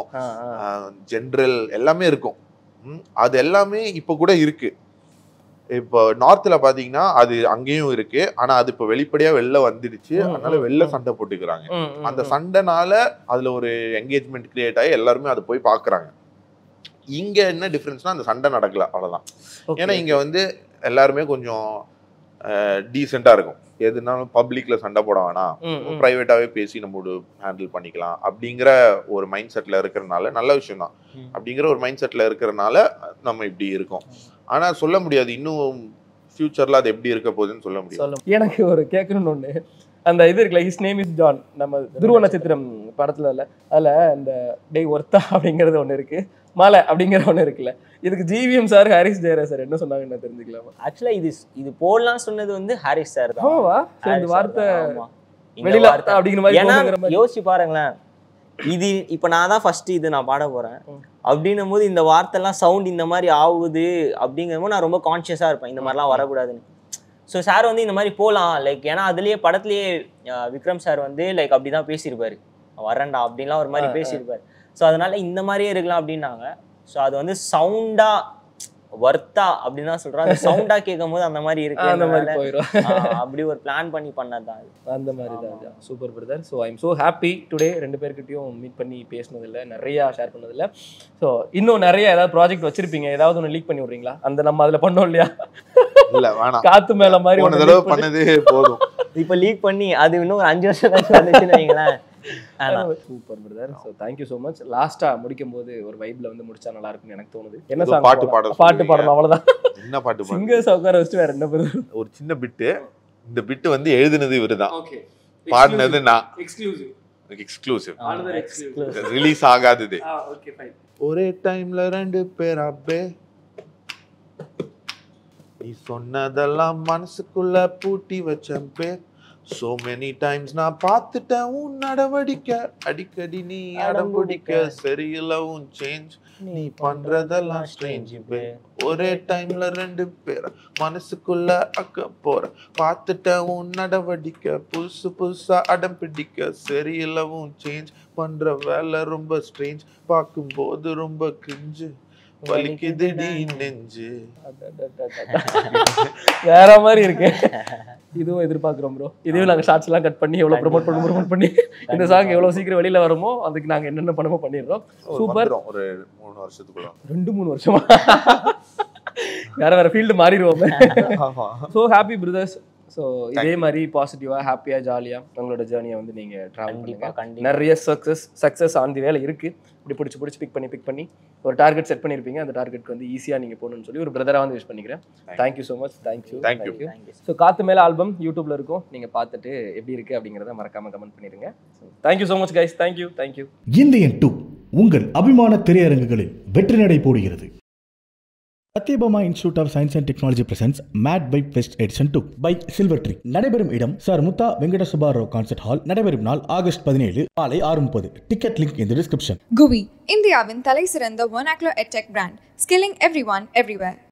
ஜென்ரல் எல்லாமே இருக்கும் ம், அது எல்லாமே இப்போ கூட இருக்கு இப்போ நார்த்ல பாத்தீங்கன்னா அது அங்கேயும் இருக்கு ஆனா அது இப்போ வெளிப்படையா வெளில வந்துடுச்சு ம், அதனால ம், வெளில ம். சண்டை போட்டுக்கிறாங்க அந்த சண்டைனால அதுல ஒரு என்கேஜ்மெண்ட் கிரியேட் ஆகி எல்லாருமே அதை போய் பாக்குறாங்க இங்க என்ன டிஃபரன்ஸ்னா அந்த சண்டை நடக்கல அவ்வளவுதான் ஏன்னா இங்க வந்து எல்லாருமே கொஞ்சம் டீசெண்டா இருக்கும் எதுனாலும் பப்ளிக்ல சண்டை போட வேணாம் ப்ரைவேட்டாவே பேசி நம்ம ஹேண்டில் பண்ணிக்கலாம் அப்படிங்கிற ஒரு மைண்ட் செட்ல இருக்கிறனால நல்ல விஷயம் தான் ம். அப்படிங்கிற ஒரு மைண்ட் செட்ல இருக்கிறனால நம்ம இப்படி இருக்கோம் ஆனா சொல்ல முடியாது இன்னும் ஃபியூச்சர்ல அது எப்படி இருக்க போகுதுன்னு சொல்ல முடியாது சொல்லும் எனக்கு ஒரு கேட்கணும்னு ஒண்ணு அந்த இது இருக்குல்ல ஹிஸ் நேம் இஸ் ஜான் நம்ம துருவ நட்சத்திரம் படத்துல இல்ல அதுல இந்த டேய் ஒர்த்தா அப்படிங்கிறது ஒண்ணு இருக்கு மாலை அப்படிங்கிற ஒண்ணு இருக்குல்ல இதுக்கு ஜிவிஎம் சார் ஹாரிஸ் ஜெயரா சார் என்ன சொன்னாங்கன்னு நான் தெரிஞ்சுக்கலாமா ஆக்சுவலா இது இது போடலாம் சொன்னது வந்து ஹாரிஸ் சார் தான் ஆமாவா சரி, இந்த ஹாரிஸ் வார்த்தை sir தான், ஆமா. இந்த வெளியில வார்த்தை. அப்படிங்கிற மாதிரி ஏன்னா தோணுங்கிற மாதிரி யோசிச்சு பாருங்களேன் இது இப்ப நான் தான் ஃபர்ஸ்ட் இது நான் பாட போறேன் ம். அப்படின்னும் போது இந்த வார்த்தைலாம் சவுண்ட் இந்த மாதிரி ஆகுது அப்படிங்கிறப்போ நான் ரொம்ப கான்ஷியஸா இருப்பேன் இந்த மாதிரிலாம் வரக்கூடாதுன்னு ஸோ சார் வந்து இந்த மாதிரி போகலாம் லைக் ஏன்னா அதுலயே படத்துலயே அஹ், விக்ரம் சார் வந்து லைக் அப்படிதான் பேசியிருப்பாரு வரேன்டா அப்படின்லாம் ஒரு மாதிரி ஆ, ஆ. பேசியிருப்பாரு ஸோ அதனால இந்த மாதிரியே இருக்கலாம் அப்படின்னாங்க ஸோ அது வந்து சவுண்டா வர்த்தா அப்படின்னு தான் சொல்றோம் அந்த சவுண்டா கேட்கும் போது அந்த மாதிரி இருக்கு அந்த மாதிரி அதனால, போயிடும் ஆஹ், அப்படி ஒரு பிளான் பண்ணி பண்ணது தான் அது அந்த மாதிரி தான் super brother so I'm so happy today ரெண்டு பேர்கிட்டயும் மீட் பண்ணி பேசினதில்ல நிறையா ஷேர் பண்ணதில்ல ஸோ இன்னும் நிறைய ஏதாவது ப்ராஜெக்ட் வச்சிருப்பீங்க ஏதாவது ஒன்று லீக் பண்ணி விட்றீங்களா அந்த நம்ம அதில் பண்ணோம் இல்லையா இல்ல வேணாம் காத்து மேல மாதிரி போன ஒண்ணு தடவை leak பண்ணி- பண்ணதே போதும் இப்போ லீக் பண்ணி அது இன்னும் ஒரு அஞ்சு வருஷம் கழிச்சு வந்துச்சுன்னு வைங்களேன் ஆனா super brother so thank you so much லாஸ்டா முடிக்கும் போது ஒரு வைப்ல வந்து முடிச்சா நல்லா இருக்கும்னு எனக்கு தோணுது என்ன ஏதோ song பாட்டு போடலாம்? பாட பாட்டு சொல்லுவீங்க. பாடணும் அவ்வளவுதான் என்ன பாட்டு பாடு சிங்கர்ஸ் உட்கார வச்சுட்டு வேற என்ன பிரதர் ஒரு சின்ன பிட்டு இந்த பிட்டு வந்து எழுதுனது இவருதான் ஓகே பாடினது நான் exclusive exclusive Another exclusive. Release ஆகாதது ஓகே ஃபைன் ஒரே டைம்ல ரெண்டு பேர் அப்பே நீ சொன்னதெல்லாம் மனசுக்குள்ள பூட்டி வச்சேன் பேர் சோ மெனி டைம்ஸ் நான் பார்த்துட்டேன் உன் நடவடிக்கை அடிக்கடி நீ அடம் பிடிக்க சரியில்லை உன் சேஞ்ச் நீ பண்றதெல்லாம் ஸ்ட்ரேஞ்ச் ஒரே டைம்ல ரெண்டு பேர் மனசுக்குள்ள அக்க போற பார்த்துட்டேன் உன் நடவடிக்கை புதுசு புதுசா அடம் பிடிக்க சரியில்லை உன் சேஞ்ச் பண்ற வேலை ரொம்ப ஸ்ட்ரேஞ்ச் பார்க்கும்போது ரொம்ப கிரிஞ்சு வலிக்குதுடி நெஞ்சு வேற மாதிரி இருக்கு இதுவும் எதிர்பார்க்குறோம் ப்ரோ இதுவும் நாங்கள் ஷார்ட்ஸ் எல்லாம் கட் பண்ணி எவ்வளோ ப்ரொமோட் பண்ண ப்ரொமோட் பண்ணி இந்த சாங் எவ்வளோ சீக்கிரம் வெளியில வருமோ அதுக்கு நாங்கள் என்னென்ன பண்ணமோ பண்ணிடுறோம் ஒரு Super. வந்துரும் ஒரு மூணு வருஷத்துக்குள்ள ரெண்டு மூணு வருஷமா வேற வேற ஃபீல்டு மாறிடுவோம் ஆமா ஸோ ஹாப்பி பிரதர்ஸ் ஸோ இதே மாதிரி பாசிட்டிவாக ஹாப்பியாக ஜாலியாக உங்களோட ஜேர்னியை வந்து நீங்கள் ட்ராவல் கண்டிப்பா பண்ணுங்க கண்டிப்பா நிறைய சக்ஸஸ் சக்ஸஸ் ஆன் தி வேலை இருக்கு இப்படி பிடிச்சி பிடிச்சி பிக் பண்ணி பிக் பண்ணி ஒரு டார்கெட் செட் பண்ணியிருப்பீங்க அந்த டார்கெட்க்கு வந்து ஈஸியாக நீங்கள் போகணும்னு சொல்லி ஒரு பிரதராக வந்து விஷ் பண்ணிக்கிறேன் thank you so much thank you Thank you. Thank you so Kaathu Mele album யூடியூப்ல இருக்கும் நீங்கள் பார்த்துட்டு எப்படி இருக்கு அப்படிங்கிறத மறக்காம கமெண்ட் பண்ணிடுங்க thank you so much guys thank you thank you Indian two உங்கள் அபிமான திரையரங்குகளில் வெற்றி நடை போடுகிறது Sathyabama Institute of Science and Technology presents made by best edition two by Silver Tree நடைபெறும் இடம் சார் முத்தா வெங்கட சுபாராவ் கான்சர்ட் ஹால் நடைபெறும் நாள் ஆகஸ்ட் பதினேழு காலை ஆறு முப்பது டிக்கெட் லிங்க் இந்த டிஸ்கிரிப்ஷன் GUI, இந்தியாவின் தலை சிறந்த vernacular edtech brand, skilling everyone everywhere.